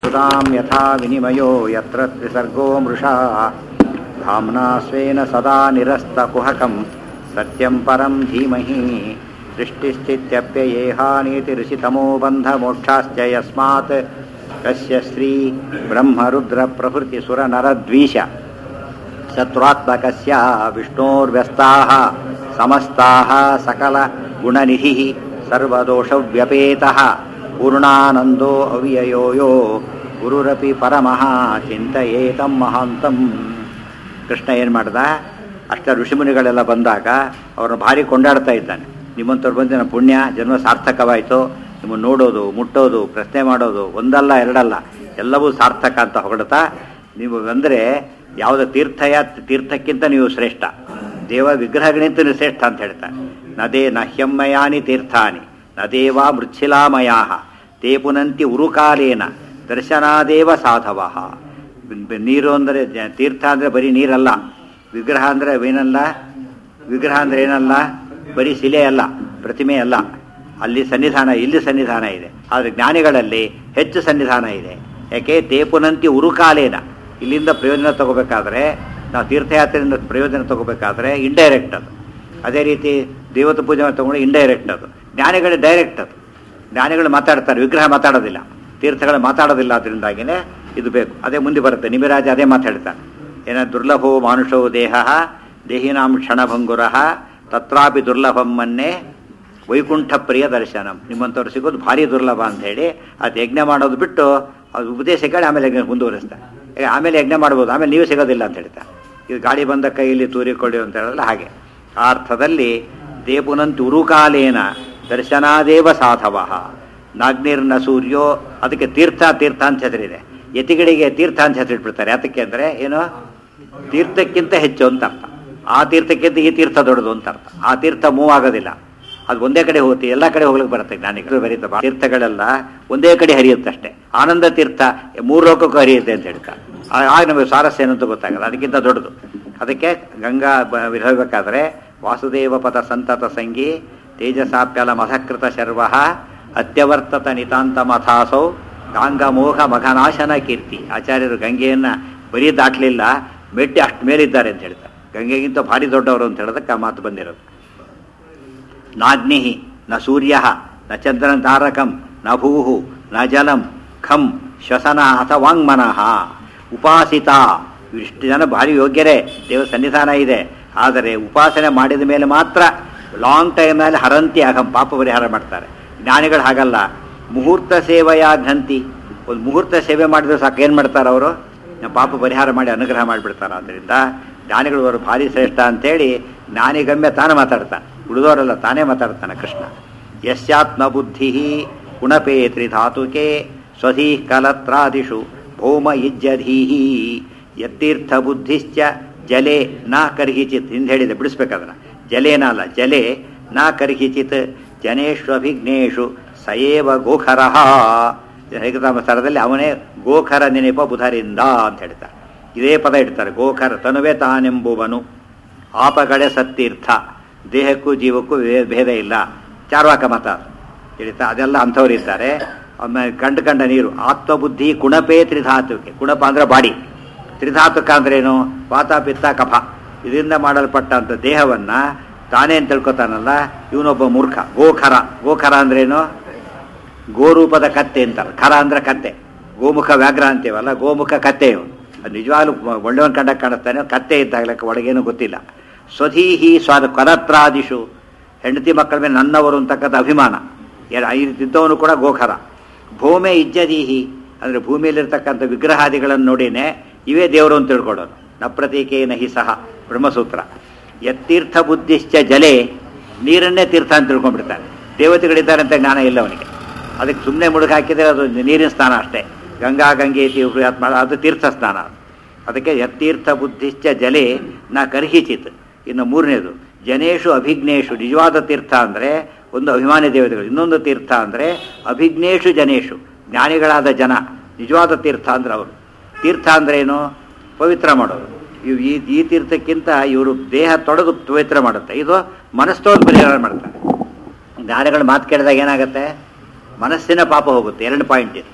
सुतां यथा विनिमयो यत्र त्रिसर्गो मृषा धाम्ना स्वेन सदा निरस्तकुहकं सत्यं परं धीमहि सृष्टिश्चित्यप्ययेहानीतिरुषितमो बन्धमोक्षाश्च यस्मात् कस्य श्री ब्रह्मरुद्रप्रभृतिसुरनरद्वीष शत्रुत्मकस्य विष्णोर्व्यस्ताः समस्ताः सकलगुणनिधिः सर्वदोषव्यपेतः पूर्णानन्दो ಅವ್ಯಯೋ ಯೋ ಗುರುರಪಿ ಪರಮಃ ಚಿಂತೆಯೇತಂ ಮಹಾಂತಂ ಕೃಷ್ಣ ಏನು ಮಾಡ್ದ ಅಷ್ಟ ಋಷಿಮುನಿಗಳೆಲ್ಲ ಬಂದಾಗ ಅವ್ರನ್ನ ಭಾರಿ ಕೊಂಡಾಡ್ತಾ ಇದ್ದಾನೆ ನಿಮ್ಮಂಥವ್ರು ಬಂದು ನನ್ನ ಪುಣ್ಯ ಜನ್ಮ ಸಾರ್ಥಕವಾಯಿತು ನಿಮ್ಮನ್ನು ನೋಡೋದು ಮುಟ್ಟೋದು ಪ್ರಶ್ನೆ ಮಾಡೋದು ಒಂದಲ್ಲ ಎರಡಲ್ಲ ಎಲ್ಲವೂ ಸಾರ್ಥಕ ಅಂತ ಹೊಗಳ್ತಾ ನೀವು ಅಂದರೆ ಯಾವುದೇ ತೀರ್ಥಯ ತೀರ್ಥಕ್ಕಿಂತ ನೀವು ಶ್ರೇಷ್ಠ ದೇವ ವಿಗ್ರಹಗಳಿಂತ ನೀವು ಶ್ರೇಷ್ಠ ಅಂತ ಹೇಳ್ತಾರೆ ನದೇ ನ ಹ್ಯಮ್ಮಯಾನಿ ತೀರ್ಥಾನಿ ನ ದೇವಾ ಮೃಚ್ಛಿಲಾಮಯಾ ತೇ ಪುನಂತಿ ಉರುಕಾಲೇನ ದರ್ಶನಾದೇವ ಸಾಧವ ನೀರು ಅಂದರೆ ಜ- ತೀರ್ಥ ಅಂದರೆ ಬರೀ ನೀರಲ್ಲ ವಿಗ್ರಹ ಅಂದರೆ ಏನಲ್ಲ ವಿಗ್ರಹ ಅಂದರೆ ಏನಲ್ಲ ಬರೀ ಶಿಲೆ ಅಲ್ಲ ಪ್ರತಿಮೆ ಅಲ್ಲ ಅಲ್ಲಿ ಸನ್ನಿಧಾನ ಇಲ್ಲಿ ಸನ್ನಿಧಾನ ಇದೆ ಆದರೆ ಜ್ಞಾನಿಗಳಲ್ಲಿ ಹೆಚ್ಚು ಸನ್ನಿಧಾನ ಇದೆ ಯಾಕೆ ತೇಪುನಂತಿ ಉರುಕಾಲೇನ ಇಲ್ಲಿಂದ ಪ್ರಯೋಜನ ತಗೋಬೇಕಾದ್ರೆ ನಾವು ತೀರ್ಥಯಾತ್ರೆಯಿಂದ ಪ್ರಯೋಜನ ತಗೋಬೇಕಾದ್ರೆ ಇಂಡೈರೆಕ್ಟ್ ಅದು ಅದೇ ರೀತಿ ದೇವತ ಪೂಜೆ ತಗೊಂಡು ಇಂಡೈರೆಕ್ಟ್ ಅದು ಜ್ಞಾನಿಗಳು ಡೈರೆಕ್ಟ್ ಅದು ಜ್ಞಾನಿಗಳು ಮಾತಾಡ್ತಾರೆ ವಿಗ್ರಹ ಮಾತಾಡೋದಿಲ್ಲ ತೀರ್ಥಗಳು ಮಾತಾಡೋದಿಲ್ಲ ಅದರಿಂದಾಗಿನೇ ಇದು ಬೇಕು ಅದೇ ಮುಂದೆ ಬರುತ್ತೆ ನಿಮಿರಾಜ ಅದೇ ಮಾತಾಡ್ತಾನೆ ಏನ ದುರ್ಲಭೋ ಮಾನುಷೋ ದೇಹ ದೇಹಿನಾಂ ಕ್ಷಣಭಂಗುರ ತತ್ರಾಪಿ ದುರ್ಲಭಂ ಮನ್ನೆ ವೈಕುಂಠ ಪ್ರಿಯ ದರ್ಶನಂ ನಿಮ್ಮಂಥವ್ರು ಸಿಗೋದು ಭಾರಿ ದುರ್ಲಭ ಅಂತ ಹೇಳಿ ಅದು ಯಜ್ಞ ಮಾಡೋದು ಬಿಟ್ಟು ಅದು ಉಪದೇಶ ಕೇಳಿ ಆಮೇಲೆ ಯಜ್ಞ ಮುಂದುವರಿಸ್ತಾರೆ ಈಗ ಆಮೇಲೆ ಯಜ್ಞ ಮಾಡ್ಬೋದು ಆಮೇಲೆ ನೀವು ಸಿಗೋದಿಲ್ಲ ಅಂತ ಹೇಳ್ತಾರೆ ಇದು ಗಾಳಿ ಬಂದ ಕೈಯಲ್ಲಿ ತೂರಿಕೊಳ್ಳಿ ಅಂತ ಹೇಳಲ್ಲ ಹಾಗೆ ಆ ಅರ್ಥದಲ್ಲಿ ದೇಪುನಂತ ಉರುಕಾಲೇನ ದರ್ಶನಾದೇವ ಸಾಧವ ನಾಗ್ನಿರ್ನ ಸೂರ್ಯೋ ಅದಕ್ಕೆ ತೀರ್ಥ ತೀರ್ಥ ಅಂತ ಹೆಸರಿದೆ ಯತಿಗಳಿಗೆ ತೀರ್ಥ ಅಂತ ಹೆಸರಿಟ್ಬಿಡ್ತಾರೆ ಯಾತಕ್ಕೆ ಅಂದರೆ ಏನು ತೀರ್ಥಕ್ಕಿಂತ ಹೆಚ್ಚು ಅಂತ ಅರ್ಥ ಆ ತೀರ್ಥಕ್ಕಿಂತ ಈ ತೀರ್ಥ ದೊಡ್ಡದು ಅಂತ ಅರ್ಥ ಆ ತೀರ್ಥ ಮೂವ್ ಆಗೋದಿಲ್ಲ ಅದು ಒಂದೇ ಕಡೆ ಹೋಗುತ್ತೆ ಎಲ್ಲ ಕಡೆ ಹೋಗ್ಲಿಕ್ಕೆ ಬರುತ್ತೆ ಜ್ಞಾನಿಗಳು ಬರೀತ ತೀರ್ಥಗಳೆಲ್ಲ ಒಂದೇ ಕಡೆ ಹರಿಯುತ್ತೆ ಅಷ್ಟೇ ಆನಂದ ತೀರ್ಥ ಮೂರು ಲೋಕಕ್ಕೂ ಹರಿಯುತ್ತೆ ಅಂತ ಹೇಳ್ತಾರೆ ಆ- ಆಗ ನಮಗೆ ಸಾರಸ್ಯ ಏನಂತ ಗೊತ್ತಾಗಲ್ಲ ಅದಕ್ಕಿಂತ ದೊಡ್ಡದು ಅದಕ್ಕೆ ಗಂಗಾ ಬ- ಹೇಳಬೇಕಾದ್ರೆ ವಾಸುದೇವ ಪದ ಸಂತತ ಸಂಗಿ ತೇಜಸಾಪ್ಯಲ ಮಧಕೃತ ಶರ್ವ ಅತ್ಯವರ್ತತ ನಿತಾಂತ ಮಥಾಸೌ ಗಾಂಗಮೋಹ ಮಘನಾಶನ ಕೀರ್ತಿ ಆಚಾರ್ಯರು ಗಂಗೆಯನ್ನ ಬರೀ ದಾಟಲಿಲ್ಲ ಮೆಟ್ಟಿ ಅಷ್ಟು ಮೇಲಿದ್ದಾರೆ ಅಂತ ಹೇಳ್ತಾರೆ ಗಂಗೆಗಿಂತ ಭಾರಿ ದೊಡ್ಡವರು ಅಂತ ಹೇಳೋದಕ್ಕೆ ಆ ಮಾತು ಬಂದಿರೋದು ನಾಗ್ನಿ ನ ಸೂರ್ಯ ನ ಚಂದ್ರನ್ ತಾರಕಂ ನ ಭೂ ನ ಜಲಂ ಖಂ ಶ್ವಸನ ಅಥವಾಂಗ್ಮನಃ ಉಪಾಸಿತ ಇಷ್ಟು ಜನ ಭಾರಿ ಯೋಗ್ಯರೇ ದೇವ ಸನ್ನಿಧಾನ ಇದೆ ಆದರೆ ಉಪಾಸನೆ ಮಾಡಿದ ಮೇಲೆ ಮಾತ್ರ ಲಾಂಗ್ ಟೈಮಲ್ಲಿ ಹರಂತಿ ಅಹಂ ಪಾಪ ಪರಿಹಾರ ಮಾಡ್ತಾರೆ ಜ್ಞಾನಿಗಳು ಹಾಗಲ್ಲ ಮುಹೂರ್ತ ಸೇವೆಯ ಘಂತಿ ಒಂದು ಮುಹೂರ್ತ ಸೇವೆ ಮಾಡಿದ್ರೆ ಸಾಕು ಏನು ಮಾಡ್ತಾರೆ ಅವರು ನಮ್ಮ ಪಾಪ ಪರಿಹಾರ ಮಾಡಿ ಅನುಗ್ರಹ ಮಾಡಿಬಿಡ್ತಾರೆ ಆದ್ದರಿಂದ ಜ್ಞಾನಿಗಳು ಅವರು ಭಾರಿ ಶ್ರೇಷ್ಠ ಅಂತೇಳಿ ಜ್ಞಾನಿಗಮ್ಯ ತಾನೇ ಮಾತಾಡ್ತಾನೆ ಉಳಿದವರೆಲ್ಲ ತಾನೇ ಮಾತಾಡ್ತಾನೆ ಕೃಷ್ಣ ಯಸ್ಯಾತ್ಮ ಬುದ್ಧಿ ಕುಣಪೇ ತ್ರಿಧಾತುಕೆ ಸ್ವಧೀ ಕಲತ್ರಾದಿಷು ಭೌಮ ಇಜ್ಜಧೀಹಿ ಯತ್ತೀರ್ಥ ಬುದ್ಧಿಶ್ಚ ಜಲೆ ನಾ ಕರ್ಹಿಚಿತ್ ಹಿಂದೆ ಹೇಳಿದೆ ಬಿಡಿಸ್ಬೇಕಾದ್ರೆ ಜಲೇನ ಅಲ್ಲ ಜಲೆ ನಾ ಕರ್ಹಿಚಿತ್ ಜನೇಷ್ವಭಿಘ್ನೇಶು ಸಯೇವ ಗೋಖರಃ ಸ್ಥಳದಲ್ಲಿ ಅವನೇ ಗೋಖರ ನೆನಪ ಬುಧರಿಂದ ಅಂತ ಹೇಳ್ತಾರೆ ಇದೇ ಪದ ಇಡ್ತಾರೆ ಗೋಖರ ತನುವೆ ತಾನೆಂಬುವನು ಆಪಗಡೆ ಸತ್ತೀರ್ಥ ದೇಹಕ್ಕೂ ಜೀವಕ್ಕೂ ವೇ- ಭೇದ ಇಲ್ಲ ಚಾರ್ವಾಕ ಮತ ತಿಳಿತಾ ಅದೆಲ್ಲ ಅಂಥವ್ರು ಇದ್ದಾರೆ ಆಮೇಲೆ ಕಂಡು ಕಂಡ ನೀರು ಆತ್ಮಬುದ್ಧಿ ಕುಣಪೇ ತ್ರಿಧಾತುಕೆ ಕುಣಪ ಅಂದ್ರೆ ಬಾಡಿ ತ್ರಿಧಾತುಕ ಅಂದ್ರೇನು ವಾತ ಪಿತ್ತ ಕಫ ಇದರಿಂದ ಮಾಡಲ್ಪಟ್ಟಂಥ ದೇಹವನ್ನ ತಾನೇ ಅಂತ ತಿಳ್ಕೊತಾನಲ್ಲ ಇವನೊಬ್ಬ ಮೂರ್ಖ ಗೋಖರ ಗೋಖರ ಅಂದ್ರೇನು ಗೋರೂಪದ ಕತ್ತೆ ಅಂತಾರೆ ಖರ ಅಂದ್ರೆ ಕತ್ತೆ ಗೋಮುಖ ವ್ಯಾಘ್ರ ಅಂತೀವಲ್ಲ ಗೋಮುಖ ಕತ್ತೆ ಇವನು ಅದು ನಿಜವಾಗ್ಲೂ ಒಳ್ಳೆಯವನ್ ಕಂಡ ಕಾಣಿಸ್ತಾನೆ ಕತ್ತೆ ಇದ್ದಾಗಲಕ್ಕೆ ಒಳಗೇನು ಗೊತ್ತಿಲ್ಲ ಸ್ವಧೀಹಿ ಸ್ವಾದ ಕರತ್ರಾದಿಶು ಹೆಂಡತಿ ಮಕ್ಕಳ ಮೇಲೆ ನನ್ನವರು ಅಂತಕ್ಕಂಥ ಅಭಿಮಾನ ಎರ- ಈ ಇದ್ದವನು ಕೂಡ ಗೋಖರ ಭೂಮೆ ಇಜ್ಜದೀಹಿ ಅಂದರೆ ಭೂಮಿಯಲ್ಲಿರ್ತಕ್ಕಂಥ ವಿಗ್ರಹಾದಿಗಳನ್ನು ನೋಡಿನೇ ಇವೇ ದೇವರು ಅಂತ ತಿಳ್ಕೊಳ್ಳೋನು ನ ಪ್ರತೀಕೇನ ಹಿ ಸಹ ಬ್ರಹ್ಮಸೂತ್ರ ಯತ್ತೀರ್ಥ ಬುದ್ಧಿಶ್ಚ ಜಲೆ ನೀರನ್ನೇ ತೀರ್ಥ ಅಂತ ತಿಳ್ಕೊಂಡ್ಬಿಡ್ತಾನೆ ದೇವತೆಗಳಿದ್ದಾರೆ ಅಂತ ಜ್ಞಾನ ಇಲ್ಲ ಅವನಿಗೆ ಅದಕ್ಕೆ ಸುಮ್ಮನೆ ಮುಳುಗು ಹಾಕಿದರೆ ಅದು ನೀರಿನ ಸ್ನಾನ ಅಷ್ಟೇ ಗಂಗಾ ಗಂಗೆ ಆತ್ಮ ಅದು ತೀರ್ಥ ಸ್ನಾನ ಅದು. ಅದಕ್ಕೆ ಯತ್ತೀರ್ಥ ಬುದ್ಧಿಶ್ಚ ಜಲೆ ನಾ ಕರ್ಹಿಚಿತ್ ಇನ್ನು ಮೂರನೇದು ಜನೇಶು ಅಭಿಜ್ಞೇಶು ನಿಜವಾದ ತೀರ್ಥ ಅಂದರೆ ಒಂದು ಅಭಿಮಾನಿ ದೇವತೆಗಳು ಇನ್ನೊಂದು ತೀರ್ಥ ಅಂದರೆ ಅಭಿಜ್ಞೇಶು ಜನೇಶು ಜ್ಞಾನಿಗಳಾದ ಜನ ನಿಜವಾದ ತೀರ್ಥ ಅಂದ್ರೆ ಅವರು ತೀರ್ಥ ಅಂದ್ರೆ ಏನು ಪವಿತ್ರ ಮಾಡೋದು ಇವು ಈ ಈ ತೀರ್ಥಕ್ಕಿಂತ ಇವರು ದೇಹ ತೊಳೆದು ಪವಿತ್ರ ಮಾಡುತ್ತೆ ಇದು ಮನಸ್ತೋದು ಪರಿಹಾರ ಮಾಡ್ತಾರೆ ಜ್ಞಾನಿಗಳ ಮಾತು ಕೇಳಿದಾಗ ಏನಾಗುತ್ತೆ ಮನಸ್ಸಿನ ಪಾಪ ಹೋಗುತ್ತೆ ಎರಡು ಪಾಯಿಂಟ್ ಇದು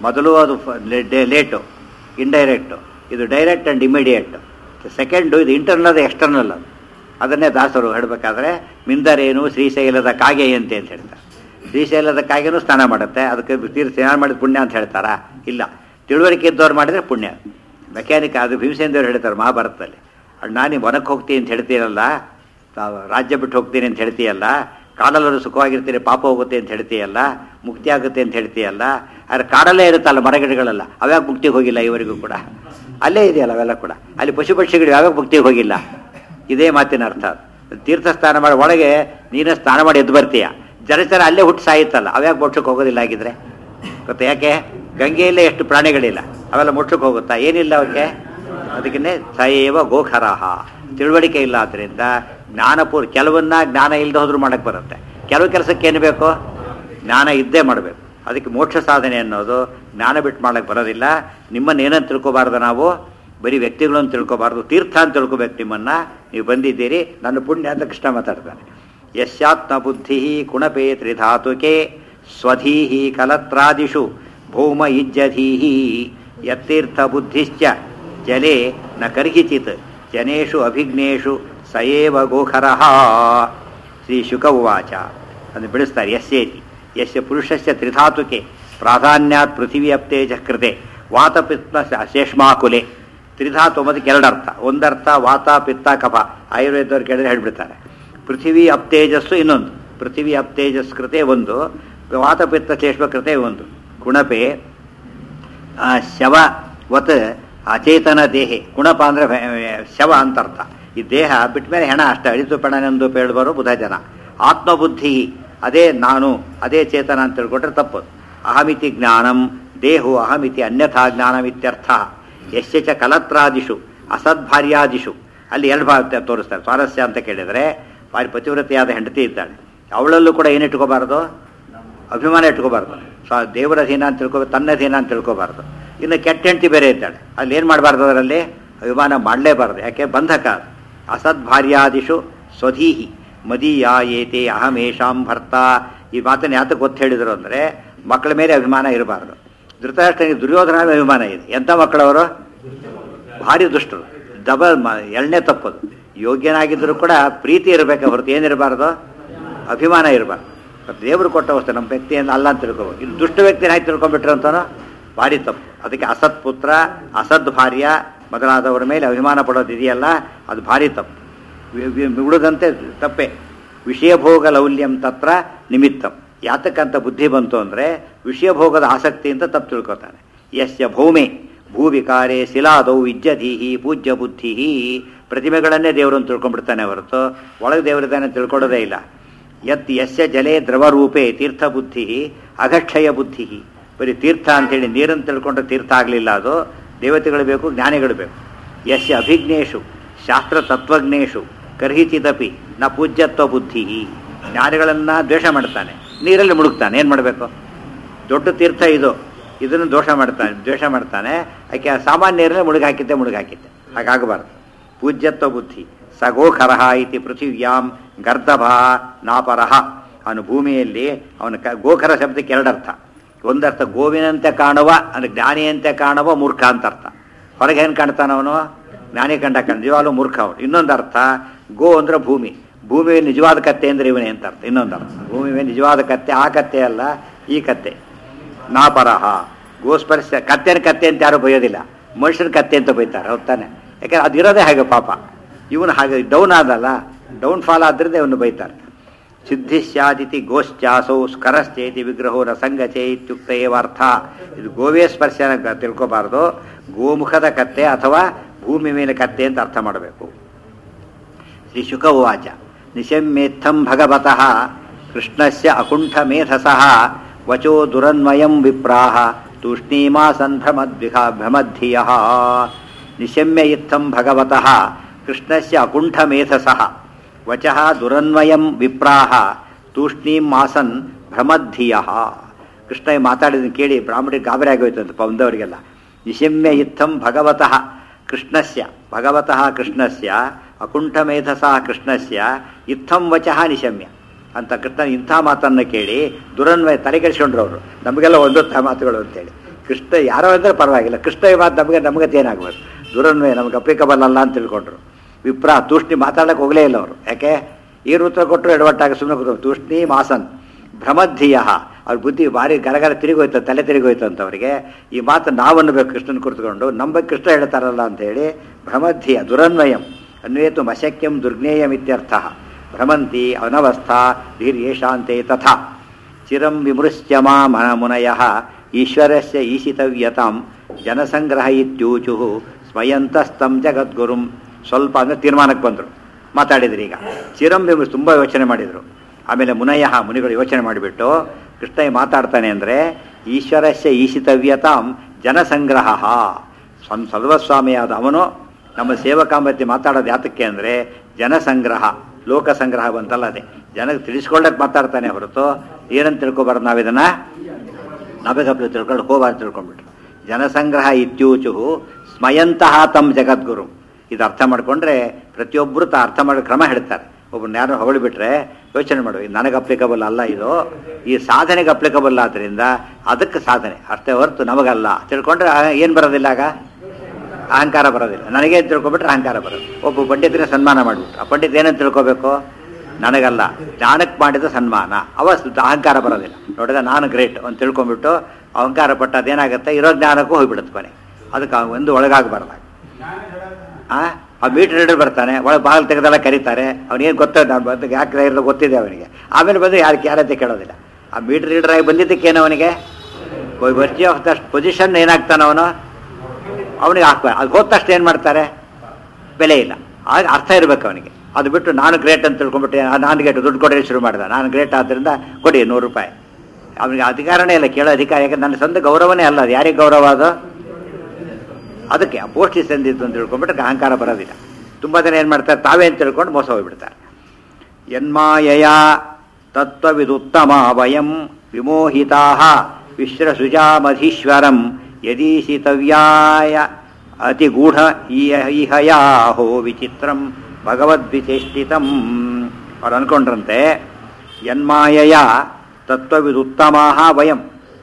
ಮೊದಲು ಅದು ಲೇಟು ಇಂಡೈರೆಕ್ಟು ಇದು ಡೈರೆಕ್ಟ್ ಆ್ಯಂಡ್ ಇಮಿಡಿಯೇಟ್ ಸೆಕೆಂಡು ಇದು ಇಂಟರ್ನಲ್ ಎಕ್ಸ್ಟರ್ನಲ್ ಅದು ಅದನ್ನೇ ದಾಸರು ಹೇಳಬೇಕಾದ್ರೆ ಮಿಂದರೇನು ಶ್ರೀಶೈಲದ ಕಾಗೆಯಂತೆ ಅಂತ ಹೇಳ್ತಾರೆ ಶ್ರೀಶೈಲದ ಕಾಗೆನೂ ಸ್ನಾನ ಮಾಡುತ್ತೆ ಅದಕ್ಕೆ ತೀರ್ ಸ್ನಾನ ಮಾಡಿದ ಪುಣ್ಯ ಅಂತ ಹೇಳ್ತಾರಾ ಇಲ್ಲ ತಿಳುವಳಿಕೆ ಇದ್ದವ್ರು ಮಾಡಿದರೆ ಪುಣ್ಯ ಮೆಕ್ಯಾನಿಕ್ ಅದು ಭೀಮಸೇಂದ್ರವ್ರು ಹೇಳ್ತಾರೆ ಮಹಾಭಾರತದಲ್ಲಿ ಅಣ್ಣ ನೀವು ವನಕ್ಕೆ ಹೋಗ್ತೀನಿ ಅಂತ ಹೇಳ್ತೀರಲ್ಲ ತಾವು ರಾಜ್ಯ ಬಿಟ್ಟು ಹೋಗ್ತೀನಿ ಅಂತ ಹೇಳ್ತೀಯಲ್ಲ ಕಾಡಲ್ಲೂ ಸುಖವಾಗಿರ್ತೀರಿ ಪಾಪ ಹೋಗುತ್ತೆ ಅಂತ ಹೇಳ್ತೀಯಲ್ಲ ಮುಕ್ತಿ ಆಗುತ್ತೆ ಅಂತ ಹೇಳ್ತೀಯಲ್ಲ ಆದರೆ ಕಾಡಲ್ಲೇ ಇರುತ್ತಲ್ಲ ಮರಗಿಡಗಳೆಲ್ಲ ಅವ್ಯಾಗ ಮುಕ್ತಿಗೆ ಹೋಗಿಲ್ಲ ಇವರಿಗೂ ಕೂಡ ಅಲ್ಲೇ ಇದೆಯಲ್ಲ ಅವೆಲ್ಲ ಕೂಡ ಅಲ್ಲಿ ಪಶು ಪಕ್ಷಿಗಳು ಯಾವಾಗ ಮುಕ್ತಿಗೆ ಹೋಗಿಲ್ಲ ಇದೇ ಮಾತಿನ ಅರ್ಥ ತೀರ್ಥ ಸ್ನಾನ ಮಾಡಿ ಒಳಗೆ ನೀನು ಸ್ನಾನ ಮಾಡಿ ಎದ್ದು ಬರ್ತೀಯ ಜಲಚರ ಅಲ್ಲೇ ಹುಟ್ಟು ಸಾಯುತ್ತಲ್ಲ ಅವ್ಯಾಗ ಮೋಕ್ಷಕ್ಕೆ ಹೋಗೋದಿಲ್ಲ ಆಗಿದ್ರೆ ಗೊತ್ತಾ ಯಾಕೆ ಗಂಗೆಯಲ್ಲೇ ಎಷ್ಟು ಪ್ರಾಣಿಗಳಿಲ್ಲ ಅವೆಲ್ಲ ಮೋಕ್ಷಕ್ಕೆ ಹೋಗುತ್ತಾ ಏನಿಲ್ಲ ಅವಕ್ಕೆ ಅದಕ್ಕೇ ಸಯೇವ ಗೋಖರಾಹ ತಿಳುವಳಿಕೆ ಇಲ್ಲ ಆದ್ದರಿಂದ ಜ್ಞಾನಪೂರ್ ಕೆಲವನ್ನ ಜ್ಞಾನ ಇಲ್ಲದೆ ಹೋದ್ರೂ ಮಾಡಕ್ಕೆ ಬರುತ್ತೆ ಕೆಲವು ಕೆಲಸಕ್ಕೆ ಏನು ಬೇಕು ಜ್ಞಾನ ಇದ್ದೇ ಮಾಡಬೇಕು ಅದಕ್ಕೆ ಮೋಕ್ಷ ಸಾಧನೆ ಅನ್ನೋದು ಜ್ಞಾನ ಬಿಟ್ಟು ಮಾಡಕ್ಕೆ ಬರೋದಿಲ್ಲ ನಿಮ್ಮನ್ನು ಏನಂತ ತಿಳ್ಕೊಬಾರ್ದು ನಾವು ಬರೀ ವ್ಯಕ್ತಿಗಳನ್ನು ತಿಳ್ಕೊಬಾರ್ದು ತೀರ್ಥ ಅಂತ ತಿಳ್ಕೊಬೇಕು ನಿಮ್ಮನ್ನ ನೀವು ಬಂದಿದ್ದೀರಿ ನನ್ನ ಪುಣ್ಯ ಅಂತ ಕೃಷ್ಣ ಮಾತಾಡ್ತಾನೆ ಯಶ್ಯಾತ್ಮ ಬುದ್ಧಿ ಕುಣಪೇ ತ್ರಿಧಾತುಕೆ ಸ್ವಧೀಹಿ ಕಲತ್ರಾದಿಷು ಭೌಮ ಇಜ್ಜಧೀಹಿ ಯತ್ತೀರ್ಥ ಬುದ್ಧಿಶ್ಚ ಜಲೆ ನ ಕರ್ಹಿಚಿತ್ ಜನೇಷು ಅಭಿಜ್ಞೇಷು ಸಯೇವ ಗೋಖರಃ ಶ್ರೀ ಶುಕ ಉವಾಚ ಅದನ್ನು ಬಿಡಿಸ್ತಾರೆ ಯಸ್ಯೇತಿ ಯಸ್ಯ ಪುರುಷಸ್ಯ ತ್ರಿಧಾತುಕೆ ಪ್ರಾಧಾನ್ಯಾತ್ ಪೃಥಿವಿ ಅಪ್ತೇಜ ಕೃತೆ ವಾತಪಿತ್ತ ಶೇಷ್ಮಾಕುಲೆ ತ್ರಿಧಾತು ಅನ್ನೋದಕ್ಕೆ ಎರಡರ್ಥ ಒಂದರ್ಥ ವಾತ ಪಿತ್ತ ಕಫ ಆಯುರ್ವೇದವ್ರು ಕೇಳಿದ್ರೆ ಹೇಳ್ಬಿಡ್ತಾರೆ ಪೃಥಿವಿ ಅಪ್ತೇಜಸ್ಸು ಇನ್ನೊಂದು ಪೃಥಿವಿ ಅಪ್ತೇಜಸ್ ಕೃತೆ ಒಂದು ವಾತಪಿತ್ತ ಶೇಷ್ಮ ಕೃತೆ ಒಂದು ಕುಣಪೆ ಆ, ಶವವತ್ ಅಚೇತನ ದೇಹೆ ಕುಣಪ ಅಂದರೆ ಶವ ಅಂತ ಅರ್ಥ ಈ ದೇಹ ಬಿಟ್ಮೇಲೆ ಹೆಣ ಅಷ್ಟೇ ಅಳಿತು ಪಣನೆಂದು ಪೇಳ್ಬರೋ ಬುಧ ಜನ ಆತ್ಮಬುದ್ಧಿ ಅದೇ ನಾನು ಅದೇ ಚೇತನ ಅಂತ ತಿಳ್ಕೊಂಡ್ರೆ ತಪ್ಪದು ಅಹಮಿತಿ ಜ್ಞಾನಂ ದೇಹೋ ಅಹಮಿತಿ ಅನ್ಯಥಾ ಜ್ಞಾನಮಿತ್ಯರ್ಥ ಯಶ್ಯ ಚ ಕಲತ್ರಾದಿಷು ಅಸದ್ಭಾರ್ಯಾದಿಷು ಅಲ್ಲಿ ಎರಡು ಭಾಗ ತೋರಿಸ್ತಾರೆ ಸ್ವಾರಸ್ಯ ಅಂತ ಕೇಳಿದರೆ ಭಾರಿ ಪತಿವ್ರತೆಯಾದ ಹೆಂಡತಿ ಇದ್ದಾಳೆ ಅವಳಲ್ಲೂ ಕೂಡ ಏನು ಇಟ್ಕೋಬಾರ್ದು ಅಭಿಮಾನ ಇಟ್ಕೋಬಾರ್ದು ಸ್ವ ದೇವರ ಅಧೀನ ಅಂತ ತಿಳ್ಕೋ ತನ್ನ ಅಧೀನ ಅಂತ ತಿಳ್ಕೋಬಾರ್ದು ಇನ್ನು ಕೆಟ್ಟ ಹೆಂಡತಿ ಬೇರೆ ಇದ್ದಾಳೆ ಅಲ್ಲಿ ಏನು ಮಾಡಬಾರ್ದು ಅದರಲ್ಲಿ ಅಭಿಮಾನ ಮಾಡಲೇಬಾರ್ದು ಯಾಕೆ ಬಂಧಕ ಅದು. ಅಸದ್ಭಾರ್ಯಾದಿಷು ಸ್ವಧೀಹಿ ಮದೀಯ ಏತೆ ಅಹಮೇಶಾಂ ಭರ್ತ ಈ ಮಾತನ್ನು ಯಾತಕ್ಕೆ ಗೊತ್ತು ಹೇಳಿದರು ಅಂದರೆ ಮಕ್ಕಳ ಮೇಲೆ ಅಭಿಮಾನ ಇರಬಾರ್ದು ಧೃತರಾಷ್ಟ್ರನಿಗೆ ದುರ್ಯೋಧನ ಮೇಲೆ ಅಭಿಮಾನ ಇದೆ ಎಂಥ ಮಕ್ಕಳವರು ಭಾರಿ ದುಷ್ಟರು ಡಬಲ್ ಮ ಎರಡನೇ ತಪ್ಪದು ಯೋಗ್ಯನಾಗಿದ್ದರೂ ಕೂಡ ಪ್ರೀತಿ ಇರಬೇಕು ಹೊರತು ಏನಿರಬಾರ್ದು ಅಭಿಮಾನ ಇರಬಾರ್ದು ಮತ್ತು ದೇವರು ಕೊಟ್ಟ ವಸ್ತು ನಮ್ಮ ವ್ಯಕ್ತಿಯಿಂದ ಅಲ್ಲ ಅಂತ ತಿಳ್ಕೊಬೋದು ಇದು ದುಷ್ಟ ವ್ಯಕ್ತಿನ ಹಾಕಿ ತಿಳ್ಕೊಂಡ್ಬಿಟ್ರು ಅಂತಾನೋ ಭಾರಿ ತಪ್ಪು ಅದಕ್ಕೆ ಅಸತ್ ಪುತ್ರ ಅಸದ್ ಭಾರ್ಯ ಮೊದಲಾದವರ ಮೇಲೆ ಅಭಿಮಾನ ಪಡೋದು ಇದೆಯಲ್ಲ ಅದು ಭಾರಿ ತಪ್ಪು ವಿ- ವಿ- ಉಳಿದಂತೆ ತಪ್ಪೆ ವಿಷಯಭೋಗ ಲೌಲ್ಯಂ ತತ್ರ ನಿಮಿತ್ತಂ ಯಾತಕ್ಕಂತ ಬುದ್ಧಿ ಬಂತು ಅಂದರೆ ವಿಷಯಭೋಗದ ಆಸಕ್ತಿಯಿಂದ ತಪ್ಪು ತಿಳ್ಕೊತಾನೆ ಯಸ್ಯ ಭೌಮೆ ಭೂವಿಕಾರೆ ಶಿಲಾದೌ ವಿಜ್ಜಧೀಹಿ ಪೂಜ್ಯ ಬುದ್ಧಿ ಪ್ರತಿಮೆಗಳನ್ನೇ ದೇವರನ್ನು ತಿಳ್ಕೊಂಡ್ಬಿಡ್ತಾನೆ ಹೊರತು ಒಳಗೆ ದೇವರಿದ್ದಾನೆ ತಿಳ್ಕೊಳ್ಳೋದೇ ಇಲ್ಲ ಯತ್ ಯಸ್ಯ ಜಲೆ ದ್ರವರೂಪೇ ತೀರ್ಥ ಬುದ್ಧಿ ಅಘಕ್ಷಯ ಬುದ್ಧಿ ಬರೀ ತೀರ್ಥ ಅಂತೇಳಿ ನೀರನ್ನು ತಿಳ್ಕೊಂಡ್ರೆ ತೀರ್ಥ ಆಗಲಿಲ್ಲ ಅದು ದೇವತೆಗಳು ಬೇಕು ಜ್ಞಾನಿಗಳು ಬೇಕು ಯಸ್ಯ ಅಭಿಜ್ಞೇಷು ಶಾಸ್ತ್ರ ತತ್ವಜ್ಞೇಷು ಕರ್ಹಿಚಿದಪಿ ನ ಪೂಜ್ಯತ್ವ ಬುದ್ಧಿ ಜ್ಞಾನಿಗಳನ್ನು ದ್ವೇಷ ಮಾಡ್ತಾನೆ ನೀರಲ್ಲಿ ಮುಳುಗ್ತಾನೆ ಏನು ಮಾಡಬೇಕು ದೊಡ್ಡ ತೀರ್ಥ ಇದು ಇದನ್ನು ದೋಷ ಮಾಡ್ತಾನೆ ದ್ವೇಷ ಮಾಡ್ತಾನೆ ಯಾಕೆ ಆ ಸಾಮಾನ್ಯ ನೀರಲ್ಲೇ ಮುಳುಗಿ ಹಾಕಿದ್ದೆ ಮುಳುಗಿ ಹಾಕಿದ್ದೆ ಹಾಗಾಗಬಾರ್ದು ಪೂಜ್ಯತ್ವ ಬುದ್ಧಿ ಸಗೋಖರಃ ಇತಿ ಪೃಥಿವ್ಯಾಂ ಗರ್ಧಭ ನಾಪರಹ ಅವನು ಭೂಮಿಯಲ್ಲಿ ಅವನ ಕ ಗೋಖರ ಶಬ್ದಕ್ಕೆ ಎರಡರ್ಥ ಒಂದರ್ಥ ಗೋವಿನಂತೆ ಕಾಣುವ ಅಂದರೆ ಜ್ಞಾನಿಯಂತೆ ಕಾಣುವ ಮೂರ್ಖ ಅಂತ ಅರ್ಥ ಹೊರಗೆ ಏನು ಕಾಣ್ತಾನವನು ಜ್ಞಾನಿ ಕಂಡ ಕಂಡ ನಿಜವಾಗ್ಲೂ ಮೂರ್ಖ ಅವನು ಇನ್ನೊಂದು ಅರ್ಥ ಗೋ ಅಂದ್ರೆ ಭೂಮಿ ಭೂಮಿ ನಿಜವಾದ ಕತ್ತೆ ಅಂದ್ರೆ ಇವನೇ ಅಂತ ಅರ್ಥ ಇನ್ನೊಂದು ಅರ್ಥ ಭೂಮಿ ಮೇಲೆ ನಿಜವಾದ ಕತ್ತೆ ಆ ಕತ್ತೆ ಅಲ್ಲ ಈ ಕತ್ತೆ ನಾಪರಹ ಗೋಸ್ಪರ್ಶ ಕತ್ತೆನ ಕತ್ತೆ ಅಂತ ಯಾರು ಬೈಯೋದಿಲ್ಲ ಮನುಷ್ಯನ ಕತ್ತೆ ಅಂತ ಬೈತಾರೆ ಹೌದಾನೆ ಯಾಕಂದ್ರೆ ಅದಿರೋದೇ ಹಾಗೆ ಪಾಪ ಇವನು ಹಾಗೆ ಡೌನ್ ಆದಲ್ಲ ಡೌನ್ ಫಾಲ್ ಆದ್ರಿಂದ ಇವನು ಬೈತಾರೆ ಸಿದ್ಧಿಶ್ಯಾದಿತಿ ಗೋಶ್ಚಾಸೌ ಸ್ಕರಶ್ಚೇತಿ ವಿಗ್ರಹೋ ನ ಸಂಗಚೆ ಇತ್ಯುಕ್ತ ಏವಾರ್ಥ ಇದು ಗೋವೇ ಸ್ಪರ್ಶನ ಗ- ತಿಳ್ಕೊಬಾರ್ದು ಗೋಮುಖದ ಕತ್ತೆ ಅಥವಾ ಭೂಮಿ ಮೇಲೆ ಕತ್ತೆ ಅಂತ ಅರ್ಥ ಮಾಡಬೇಕು ಶ್ರೀ ಶುಕ ಉವಾಚ ನಿಶಮ್ಯೇತ್ಥಂ ಭಗವತಃ ಕೃಷ್ಣಸ್ಯ ಅಕುಂಠಮೇಧಸಃ ವಚೋ ದುರನ್ವಯಂ ವಿಪ್ರಾಹ ತೂಷ್ಣೀಮಾಸನ್ ಭ್ರಮದ್ವಿಹ ಭ್ರಮದ್ಧಿಯಃ ನಿಶಮ್ಯ ಇತ್ತಂ ಭಗವತಃ ಕೃಷ್ಣಸ್ಯ ಅಕುಂಠಮೇಧಸಃ ವಚಃ ದುರನ್ವಯಂ ವಿಪ್ರಾಹ ತೂಷ್ಣೀಂ ಮಾಸನ್ ಭ್ರಮದ್ಧಿಯಃ ಕೃಷ್ಣ ಮಾತಾಡಿದ ಕೇಳಿ ಬ್ರಾಹ್ಮಣರಿಗೆ ಗಾಬರಿ ಆಗೋಯ್ತು ಅಂತ ಬಂದವರಿಗೆಲ್ಲ ನಿಶಮ್ಯ ಇತ್ತಂ ಭಗವತಃ ಕೃಷ್ಣಸ್ಯ ಭಗವತಃ ಕೃಷ್ಣಸ್ಯ ಅಕುಂಠಮೇಧಸ ಕೃಷ್ಣಸ್ಯ ಇತ್ತಂ ವಚಃ ನಿಶಮ್ಯ ಅಂತ ಕೃಷ್ಣ ಇಂಥ ಮಾತನ್ನು ಕೇಳಿ ದುರನ್ವಯ ತಲೆಗೆಡಿಸ್ಕೊಂಡ್ರು ಅವರು ನಮಗೆಲ್ಲ ಒಂದೊತ್ತ ಮಾತುಗಳು ಅಂತೇಳಿ ಕೃಷ್ಣ ಯಾರೋ ಅಂದರೆ ಪರವಾಗಿಲ್ಲ ಕೃಷ್ಣ ಮಾತು ನಮಗೆ ನಮಗತಿ ಏನಾಗ್ಬೋದು ದುರನ್ವಯ ನಮ್ಗೆ ಅಪ್ಲಿಕಬಲ್ ಅಲ್ಲ ಅಂತ ತಿಳ್ಕೊಂಡ್ರು ವಿಪ್ರ ತೂಷ್ಣಿ ಮಾತಾಡಕ್ಕೆ ಹೋಗಲೇ ಇಲ್ಲ ಅವರು ಯಾಕೆ ಏನು ಉತ್ತರ ಕೊಟ್ಟರು ಎಡವಟ್ಟಾಗ ಸುಮ್ಮನೆ ಕೂತು ತೂಷ್ಣಿ ಮಾಸನ್ ಭ್ರಮದ್ಧಿಯ ಅವ್ರ ಬುದ್ಧಿ ಭಾರಿ ಗರಗರ ತಿರುಗೋಯ್ತು ತಲೆ ತಿರುಗೋಯ್ತು ಅಂತ ಅವರಿಗೆ ಈ ಮಾತು ನಾವು ಅನ್ನಬೇಕು ಕೃಷ್ಣನ ಕುರಿತುಕೊಂಡು ನಮ್ಮ ಕೃಷ್ಣ ಹೇಳ್ತಾರಲ್ಲ ಅಂತ ಹೇಳಿ ಭ್ರಮದ್ಧಿಯ ದುರನ್ವಯಂ ಅನ್ವೇತು ಮಶಕ್ಯಂ ದುರ್ಜ್ಞೇಯಂ ಇತ್ಯರ್ಥ ಭ್ರಮಂತಿ ಅನವಸ್ಥಾ ಧೀರ್ಯೇಷಾಂತೆ ತಥಾ ಚಿರಂ ವಿಮೃಶ್ಯ ಮಾ ಮನ ಮುನಯ ಈಶ್ವರಸ್ಯ ಈಶಿತವ್ಯತಾಂ ಜನಸಂಗ್ರಹ ಇತ್ಯೂಚು ಸ್ಮಯಂತಸ್ತಂ ಜಗದ್ಗುರುಂ ಸ್ವಲ್ಪ ಅಂದರೆ ತೀರ್ಮಾನಕ್ಕೆ ಬಂದರು ಮಾತಾಡಿದ್ರು ಈಗ ಚಿರಂ ವಿಮೃಶ್ ತುಂಬ ಯೋಚನೆ ಮಾಡಿದರು ಆಮೇಲೆ ಮುನಯ ಮುನಿಗಳು ಯೋಚನೆ ಮಾಡಿಬಿಟ್ಟು ಕೃಷ್ಣ ಮಾತಾಡ್ತಾನೆ ಅಂದರೆ ಈಶ್ವರಸ್ಯ ಈಶಿತವ್ಯತಾಂ ಜನಸಂಗ್ರಹ ಸ್ವ ಸರ್ವಸ್ವಾಮಿಯಾದ ಅವನು ನಮ್ಮ ಸೇವಕಾಂಬತಿ ಮಾತಾಡೋದು ಯಾತಕ್ಕೆ ಅಂದರೆ ಜನಸಂಗ್ರಹ ಲೋಕ ಸಂಗ್ರಹ ಬಂತಲ್ಲ ಅದೇ ಜನಕ್ಕೆ ತಿಳಿಸ್ಕೊಳ್ಳಕ್ಕೆ ಮಾತಾಡ್ತಾನೆ ಹೊರತು ಏನಂತ ತಿಳ್ಕೊಬಾರ್ದು ನಾವಿದನ್ನು ನಬಗಬ್ಲು ತಿಳ್ಕೊಂಡು ಹೋಬಾರ್ದು ತಿಳ್ಕೊಂಡ್ಬಿಟ್ರು ಜನಸಂಗ್ರಹ ಇತ್ಯೂಚು ಸ್ಮಯಂತಹ ತಮ್ಮ ಜಗದ್ಗುರು ಇದು ಅರ್ಥ ಮಾಡಿಕೊಂಡ್ರೆ ಪ್ರತಿಯೊಬ್ಬರು ತಾ ಅರ್ಥ ಮಾಡೋ ಕ್ರಮ ಹೇಳ್ತಾರೆ ಒಬ್ಬರನ್ನ ಯಾರು ಹೊಗಳಿಬಿಟ್ರೆ ಯೋಚನೆ ಮಾಡು ಇದು ನನಗೆ ಅಪ್ಲಿಕಬಲ್ ಅಲ್ಲ ಇದು ಈ ಸಾಧನೆಗೆ ಅಪ್ಲಿಕಬಲ್ ಆದ್ದರಿಂದ ಅದಕ್ಕೆ ಸಾಧನೆ ಅಷ್ಟೇ ಹೊರತು ನಮಗಲ್ಲ ತಿಳ್ಕೊಂಡ್ರೆ ಏನು ಬರೋದಿಲ್ಲ ಆಗ ಅಹಂಕಾರ ಬರೋದಿಲ್ಲ ನನಗೆ ತಿಳ್ಕೊಬಿಟ್ರೆ ಅಹಂಕಾರ ಬರೋದು ಒಬ್ಬ ಪಂಡಿತನೇ ಸನ್ಮಾನ ಮಾಡಿಬಿಟ್ರು ಆ ಪಂಡಿತ ಏನಂತ ತಿಳ್ಕೊಬೇಕು ನನಗಲ್ಲ ಜ್ಞಾನಕ್ಕೆ ಮಾಡಿದ ಸನ್ಮಾನ ಅವ ಸ- ಅಹಂಕಾರ ಬರೋದಿಲ್ಲ ನೋಡಿದ ನಾನು ಗ್ರೇಟ್ ಅಂತ ತಿಳ್ಕೊಂಬಿಟ್ಟು ಅಹಂಕಾರ ಪಟ್ಟ ಅದೇನಾಗುತ್ತೆ ಇರೋ ಜ್ಞಾನಕ್ಕೂ ಹೋಗ್ಬಿಡುತ್ತೆ ಕೊನೆ ಅದಕ್ಕೆ ಅವ್ನು ಒಂದು ಒಳಗಾಗಬಾರ್ದು ಆ ಆ ಮೀಟರ್ ರೀಡರ್ ಬರ್ತಾನೆ ಒಳಗೆ ಬಾಗಿಲು ತೆಗೆದೆಲ್ಲ ಕರೀತಾರೆ ಅವನಿಗೇನು ಗೊತ್ತ ನಾನು ಬಂದು ಯಾಕೆ ಇರೋದು ಗೊತ್ತಿದೆ ಅವನಿಗೆ ಆಮೇಲೆ ಬಂದು ಯಾರಿಗೆ ಯಾರತ್ತೆ ಕೇಳೋದಿಲ್ಲ ಆ ಮೀಟರ್ ರೀಡರ್ ಆಗಿ ಬಂದಿದ್ದಕ್ಕೇನು ಅವನಿಗೆ ವರ್ಜಿ ಆಫ್ ದ ಪೊಸಿಷನ್ ಏನಾಗ್ತಾನೆ ಅವನು ಅವನಿಗೆ ಹಾಕ್ಬಾರ್ದು ಅದು ಹೋದ ತಕ್ಷಣ ಏನು ಮಾಡ್ತಾರೆ ಬೆಲೆ ಇಲ್ಲ ಆಗ ಅರ್ಥ ಇರಬೇಕು ಅವನಿಗೆ ಅದು ಬಿಟ್ಟು ನಾನು ಗ್ರೇಟ್ ಅಂತ ತಿಳ್ಕೊಂಡ್ಬಿಟ್ಟು ಆ, ನಾನು ಗ್ರೇಟ್ ದುಡ್ಡು ಕೊಡೋದು ಶುರು ಮಾಡಿದ ನಾನು ಗ್ರೇಟ್ ಆದ್ದರಿಂದ ಕೊಡಿ ನೂರು ರೂಪಾಯಿ ಅವನಿಗೆ ಅಧಿಕಾರನೇ ಇಲ್ಲ ಕೇಳೋ ಅಧಿಕಾರ ಯಾಕಂದ್ರೆ ನನ್ನ ಸ್ವಂತ ಗೌರವನೇ ಅಲ್ಲ ಅದು ಯಾರಿಗೆ ಗೌರವ ಅದು ಅದಕ್ಕೆ ಆ ಪೋಸ್ಟ್ ಸಂದಿದ್ದು ಅಂತ ತಿಳ್ಕೊಂಡ್ಬಿಟ್ರೆ ಅಹಂಕಾರ ಬರೋದಿಲ್ಲ ತುಂಬ ಜನ ಏನು ಮಾಡ್ತಾರೆ ತಾವೇ ಅಂತ ತಿಳ್ಕೊಂಡು ಮೋಸ ಹೋಗ್ಬಿಡ್ತಾರೆ ಯನ್ಮಾಯಯ ತತ್ವವಿದುತ್ತಮ ವಯಂ ವಿಮೋಹಿತಾ ವಿಶ್ರಸುಜಾಮಧೀಶ್ವರಂ ಯದೀಶಿತವ್ಯಾಯ ಅತಿಗೂಢ ಈಹಯಾಹೋ ವಿಚಿತ್ರಂ ಭಗವದ್ವಿಚೇಷ್ಟಿತಂ ಅವ್ರು ಅನ್ಕೊಂಡ್ರಂತೆ ಯನ್ಮಾಯಯ ತತ್ವವಿದುತ್ತಮಾ ವಯಂ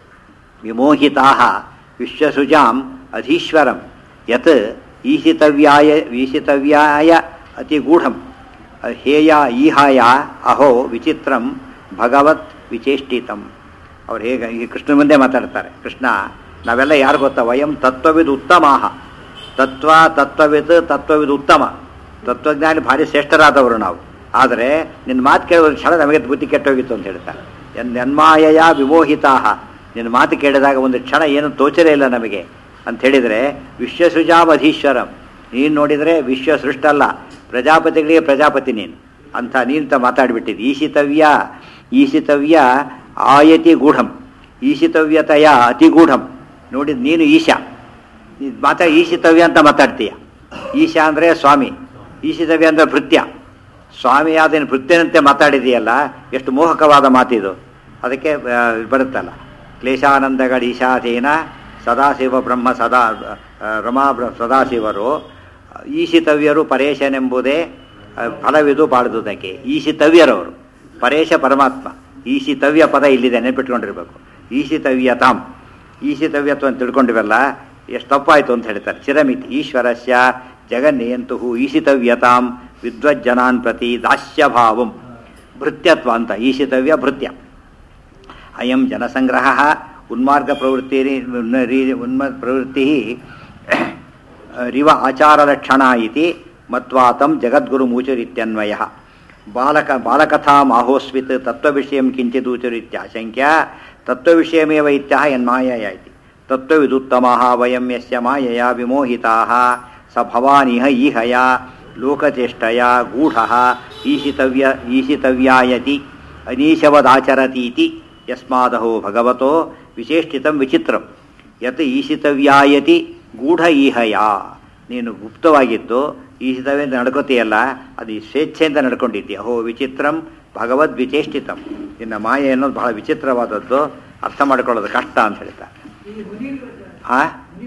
ವಿಮೋಹಿತಾ ವಿಶ್ವಸುಜಾಂ ಅಧೀಶ್ವರಂ ಯತ್ ಈಶಿತವ್ಯಾಯ ಈಶಿತವ್ಯಾಯ ಅತಿಗೂಢಂ ಹೇಯ ಈಹಾಯ ಅಹೋ ವಿಚಿತ್ರಂ ಭಗವತ್ ವಿಚೇಷ್ಟಿತಂ ಅವ್ರು ಹೇಗೆ ಈ ಕೃಷ್ಣ ಮುಂದೆ ಮಾತಾಡ್ತಾರೆ ಕೃಷ್ಣ ನಾವೆಲ್ಲ ಯಾರು ಗೊತ್ತಾ ವಯಂ ತತ್ವವಿದ್ ಉತ್ತಮಾಹ ತತ್ವ ತತ್ವವಿದ್ ತತ್ವವಿದ್ ಉತ್ತಮ ತತ್ವಜ್ಞಾನಿ ಭಾರಿ ಶ್ರೇಷ್ಠರಾದವರು ನಾವು ಆದರೆ ನಿನ್ನ ಮಾತು ಕೇಳೋದು ಕ್ಷಣ ನಮಗೆ ಬುದ್ಧಿ ಕೆಟ್ಟೋಗಿತ್ತು ಅಂತ ಹೇಳ್ತಾರೆ ಎನ್ ಯನ್ಮಾಯಯ ವಿಮೋಹಿತಾಹ ನಿನ್ನ ಮಾತು ಕೇಳಿದಾಗ ಒಂದು ಕ್ಷಣ ಏನು ತೋಚರೇ ಇಲ್ಲ ನಮಗೆ ಅಂತ ಹೇಳಿದರೆ ವಿಶ್ವಸೃಜಾಮಧೀಶ್ವರಂ ನೀನು ನೋಡಿದರೆ ವಿಶ್ವ ಸೃಷ್ಟಲ್ಲ ಪ್ರಜಾಪತಿಗಳಿಗೆ ಪ್ರಜಾಪತಿ ನೀನು ಅಂತ ನೀಂತ ಮಾತಾಡಿಬಿಟ್ಟಿದ್ದು ಈಶಿತವ್ಯ ಈಶಿತವ್ಯ ಆಯತಿ ಗೂಢಂ ಈಶಿತವ್ಯತಯ ಅತಿಗೂಢಂ ನೋಡಿದ್ ನೀನು ಈಶಾ ನೀನ್ ಮಾತಾ ಈಶಿತವ್ಯ ಅಂತ ಮಾತಾಡ್ತೀಯ ಈಶಾ ಅಂದರೆ ಸ್ವಾಮಿ ಈಶಿತವ್ಯ ಅಂದರೆ ಭೃತ್ಯ ಸ್ವಾಮಿಯಾದ ಭೃತ್ಯನಂತೆ ಮಾತಾಡಿದೆಯಲ್ಲ ಎಷ್ಟು ಮೋಹಕವಾದ ಮಾತಿದು ಅದಕ್ಕೆ ಆ, ಬರುತ್ತಲ್ಲ ಕ್ಲೇಶಾನಂದಗಳ ಈಶಾಧೀನ ಸದಾಶಿವ ಬ್ರಹ್ಮ ಸದಾ ಆ, ರಮಾ ಬ್ರ- ಸದಾಶಿವರು ಈಶಿತವ್ಯರು ಪರೇಶನೆಂಬುದೇ ಆ, ಫಲವಿದು ಬಾಳುದುದಕ್ಕೆ ಈಶಿತವ್ಯರವರು ಪರೇಶ ಪರಮಾತ್ಮ ಈಶಿತವ್ಯ ಪದ ಇಲ್ಲಿದೆ ನೆನಪಿಟ್ಕೊಂಡಿರ್ಬೇಕು ಈಶಿತವ್ಯತಾಂ ಈಶಿತವ್ಯತ್ವ ಅಂತ ತಿಳ್ಕೊಂಡಿವಲ್ಲ ಎಷ್ಟು ತಪ್ಪಾಯಿತು ಅಂತ ಹೇಳ್ತಾರೆ ಚಿರಮಿತಿ ಈಶ್ವರಸ್ಯ ಜಗನ್ನಿಯಂತು ಈಶಿತವ್ಯತಾಂ ವಿದ್ವಜ್ಜನಾನ್ ಪ್ರತಿ ದಾಸ್ಯಭಾವಂ ಭೃತ್ಯತ್ವ ಅಂತ ಈಶಿತವ್ಯ ಭೃತ್ಯ ಅಯಂ ಜನಸಂಗ್ರಹ ಉನ್ಮಾರ್ಗ ಪ್ರವೃತ್ತಿ ಉನ್ಮ ಪ್ರವೃತ್ತಿ ರಿವ ಆಚಾರಲಕ್ಷಣ ಇತಿ ಮತ್ವಾತಂ ಜಗದ್ಗುರು ಮೂಚರಿತ್ಯನ್ವಯ ಬಾಲಕ ಬಾಲಕಥಾಂ ಆಹೋಸ್ವಿತ್ ತತ್ವವಿಷಯಂ ಕಿಂಚಿದೂಚರಿತ್ಯಾಶಂಕ್ಯ ತತ್ವವಿಷಯಮೇವ ಇತ್ಯಹ ಯನ್ಮಾಯಯ ಇತಿ ತತ್ವವಿದುತ್ತಮಃ ವಯಂ ಯಸ್ಯ ಮಾಯಯ ವಿಮೋಹಿತಾಃ ಸ ಭವಾನಿಹ ಈಹಯ ಲೋಕಚೇಷ್ಟಯ ಗೂಢಃ ಈಶಿತವ್ಯ ಈಶಿತವ್ಯಾಯತಿ ಅನೀಶವದಾಚರತೀತಿ ಯಸ್ಮಾದಹೋ ಭಗವತೋ ವಿಚೇಷ್ಟಿತಂ ವಿಚಿತ್ರಂ ಯತ್ ಈಶಿತವ್ಯಾಯತಿ ಗೂಢ ಈಹಯ ನೀನು ಗುಪ್ತವಾಗಿದ್ದು ಈಶಿತವ್ಯಂತ ನಡ್ಕೋತೀಯಲ್ಲ ಅದು ಈ ಸ್ವೇಚ್ಛೆಯಿಂದ ನಡ್ಕೊಂಡಿದ್ದೀಯ ಅಹೋ ವಿಚಿತ್ರಂ ಭಗವದ್ ವಿಚೇಷ್ಟಿತಂ ನಿನ್ನ ಮಾಯೆ ಅನ್ನೋದು ಬಹಳ ವಿಚಿತ್ರವಾದದ್ದು ಅರ್ಥ ಮಾಡ್ಕೊಳ್ಳೋದು ಕಷ್ಟ ಅಂತ ಹೇಳ್ತಾರೆ ಆ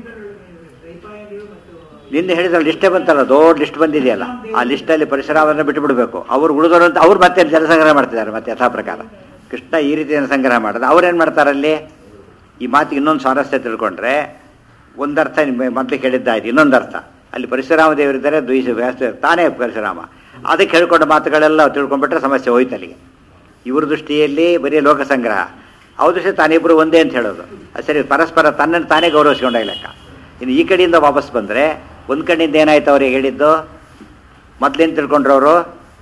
ನಿನ್ನೆ ಹೇಳಿದ್ರೆ ಲಿಸ್ಟೇ ಬಂತಲ್ಲ ದೊಡ್ಡ ಲಿಸ್ಟ್ ಬಂದಿದೆಯಲ್ಲ ಆ ಲಿಸ್ಟಲ್ಲಿ ಪರಿಸರವನ್ನು ಬಿಟ್ಟು ಬಿಡಬೇಕು ಅವ್ರು ಉಳಿದವರು ಅಂತ ಅವ್ರು ಮತ್ತೆ ಜನಸಂಗ್ರಹ ಮಾಡ್ತಿದ್ದಾರೆ ಮತ್ತೆ ಯಥಾ ಪ್ರಕಾರ ಕೃಷ್ಣ ಈ ರೀತಿ ಜನಸಂಗ್ರಹ ಮಾಡೋದು ಅವ್ರೇನು ಮಾಡ್ತಾರಲ್ಲಿ ಈ ಮಾತಿಗೆ ಇನ್ನೊಂದು ಸ್ವಾರಸ್ಯ ತಿಳ್ಕೊಂಡ್ರೆ ಒಂದರ್ಥ ನಿಮ್ಮ ಮೊದಲು ಕೇಳಿದ್ದಾಯ್ತು ಇನ್ನೊಂದು ಅರ್ಥ ಅಲ್ಲಿ ಪರಶುರಾಮ ದೇವರಿದ್ದಾರೆ ದ್ವೈಸ ವ್ಯಾಸ ತಾನೇ ಪರಶುರಾಮ ಅದಕ್ಕೆ ಹೇಳ್ಕೊಂಡ ಮಾತುಗಳೆಲ್ಲ ತಿಳ್ಕೊಂಡ್ಬಿಟ್ರೆ ಸಮಸ್ಯೆ ಹೋಯ್ತು ಅಲ್ಲಿಗೆ ಇವ್ರ ದೃಷ್ಟಿಯಲ್ಲಿ ಬರೀ ಲೋಕ ಸಂಗ್ರಹ ಅವ್ರ ದೃಷ್ಟಿ ತಾನಿಬ್ಬರು ಒಂದೇ ಅಂತ ಹೇಳೋದು ಅದು ಸರಿ ಪರಸ್ಪರ ತನ್ನನ್ನು ತಾನೇ ಗೌರವಿಸ್ಕೊಂಡ ಲೆಕ್ಕ ಇನ್ನು ಈ ಕಡೆಯಿಂದ ವಾಪಸ್ ಬಂದರೆ ಒಂದು ಕಡೆಯಿಂದ ಏನಾಯ್ತು ಅವ್ರಿಗೆ ಹೇಳಿದ್ದು ಮೊದ್ಲೇನು ತಿಳ್ಕೊಂಡ್ರು ಅವರು